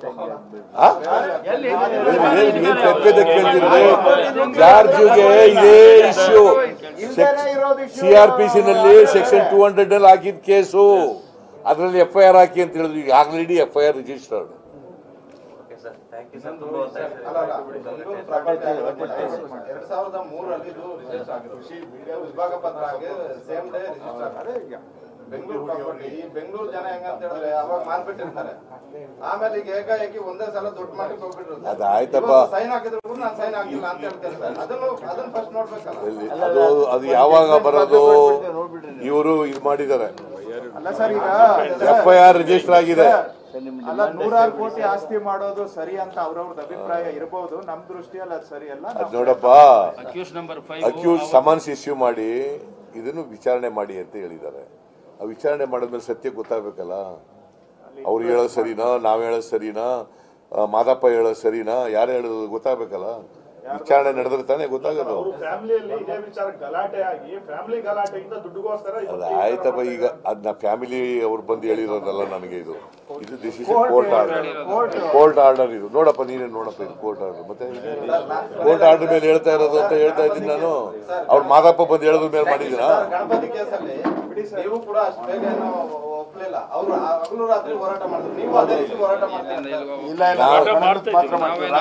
ಚಾರ್ಜ್ಗೆ ಇದೇ ಇಶ್ಯೂ ಇಲ್ದೇನೆ ಇರೋದು issue C R P C ನಲ್ಲಿ ಸೆಕ್ಷನ್ ಟೂ ಹಂಡ್ರೆಡ್ ಅಲ್ಲಿ ಹಾಕಿದ ಕೇಸು ಅದರಲ್ಲಿ ಎಫ್ ಐ ಆರ್ ಹಾಕಿ ಅಂತ ಹೇಳಿದ್ರು ಈಗ already F I R registered okay sir thank you sir ಇನ್ನೊಂದು ತುಂಬ ಹೊತ್ತಾಯ್ತು. ಅಲ್ಲ, ಅಲ್ಲ, ಬೆಂಗಳೂರು ಪ್ರಾಪರ್ಟಿ ಎರಡ್ ಸಾವಿರದ ಮೂರರಲ್ಲಿ ಇದು ರಿಜಿಸ್ಟರ್ ಆಗಿರೋದು ವಿಭಾಗ ಪತ್ರ ಆಗಿ ಸೇಮ್ ಡೇ ರಿಜಿಸ್ಟರ್ ಆಗಿದೆ ಬೆಂಗಳೂರು ಪ್ರಾಪರ್ಟಿ ಈ ಬೆಂಗಳೂರು ಜನ ಹೆಂಗಂತ ಹೇಳಿದ್ರೆ ಅವಾಗ ಮಾರ್ಬಿಟ್ಟಿರ್ತಾರೆ ಆಮೇಲೆ ಈಗ ಏಕಾಏಕಿ ಒಂದೇ ಸಲ ದುಡ್ಡು ಮಾಡಿ ಹೋಗ್ಬಿಟ್ರು ಅದಾಯ್ತಪ್ಪ. ಸೈನ್ ಹಾಕಿದ್ರು ಕೂಡ ನಾನು ಸೈನ್ ಹಾಕಿಲ್ಲ ಅಂತ ಹೇಳ್ತಾರೆ ಸರ್ ಅದನ್ನು ಅದನ್ನ ಫಸ್ಟ್ ನೋಡ್ಬೇಕಲ್ಲ ಅದು ಅದು ಯಾವಾಗ ಬರೋದು ಇವರು ಇದು ಮಾಡಿದ್ದಾರೆ ಅಲ್ಲ ಸರ್ ಈಗ ಎಫ್ ಐ ಆರ್ ರಿಜಿಸ್ಟರ್ ಆಗಿದೆ ಅಲ್ಲ ನೂರಾರು ಕೋಟಿ ಆಸ್ತಿ ಮಾಡೋದು ಸರಿ ಅಂತ ಅವ್ರವ್ರದ್ದು ಅಭಿಪ್ರಾಯ ಇರಬಹುದು ನಮ್ ದೃಷ್ಟಿಯಲ್ಲಿ ಅದು ಸರಿ ಅಲ್ಲ ಅದ್ ನೋಡಪ್ಪ accused number five accused summons issue ಮಾಡಿ ಇದನ್ನು ವಿಚಾರಣೆ ಮಾಡಿ ಅಂತ ಹೇಳಿದ್ದಾರೆ ಆ ವಿಚಾರಣೆ ಮಾಡಿದ್ಮೇಲೆ ಸತ್ಯ ಗೊತ್ತಾಗಬೇಕಲ್ಲ ಅವ್ರು ಹೇಳೋದು ಸರಿನಾ ನಾವ್ ಹೇಳೋದು ಸರಿನಾ ಆ, ಮಾದಪ್ಪ ಹೇಳೋದು ಸರಿನಾ ಯಾರು ಹೇಳೋದು ಗೊತ್ತಾಗಬೇಕಲ್ಲ ವಿಚಾರಣೆ ನಡೆದ್ರೆ ತಾನೇ ಗೊತ್ತಾಗೋದು ಅವರು ಫ್ಯಾಮಿಲಿಯಲ್ಲಿ ಇದೇ ವಿಚಾರ ಗಲಾಟೆ ಆಗಿ ಫ್ಯಾಮಿಲಿ ಗಲಾಟೆಯಿಂದ ದುಡ್ಡುಗೋಸ್ಕರ ಅದು ಇವತ್ತು ಈ ತರ ಆಯ್ತಪ್ಪ ಈಗ ಅದನ್ನ ಫ್ಯಾಮಿಲಿ ಅವ್ರು ಬಂದು ಹೇಳಿರೋದಲ್ಲ ನನಗೆ ಇದು ಇದು this is court order court order ಇದು ನೋಡಪ್ಪ ನೀನೇ ನೋಡಪ್ಪ ಇದು ಕೋರ್ಟ್ ಆರ್ಡರ್ ಮತ್ತೆ ಕೋರ್ಟ್ ಆರ್ಡರ್ ಮೇಲೆ ಹೇಳ್ತಾ ಇರೋದು ಅಂತ ಹೇಳ್ತಾ ಇದ್ದೀನಿ ನಾನು ಅವ್ರು ಮಾದಪ್ಪ ಬಂದು ಹೇಳೋದ್ರ ಮೇಲೆ ಮಾಡಿದ್ದೀರಾ ಸರ್, ಗಣಪತಿ ಕೇಸಲ್ಲಿ ನೀವು ಕೂಡ ಅಷ್ಟು ಬೇಗ ಏನೋ ಒಪ್ಲಿಲ್ಲ ಅವ್ರು ಹಗಲು ರಾತ್ರಿ ಹೋರಾಟ ಮಾಡಿದ್ರು ನೀವು ಅದೇ ರೀತಿ ಹೋರಾಟ ಮಾಡ್ತೀರಾ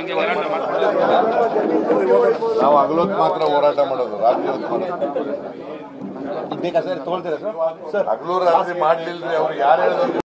ನಾವು ಹಗಲೊತ್ತು ಮಾತ್ರ ಹೋರಾಟ ಮಾಡೋದು ರಾತ್ರಿ ಹೊತ್ತು ಮಾಡೋದು ಹಗಲು ರಾತ್ರಿ ಮಾಡ್ಲಿಲ್ರಿ ಅವ್ರು ಯಾರು ಹೇಳಿದ್ರು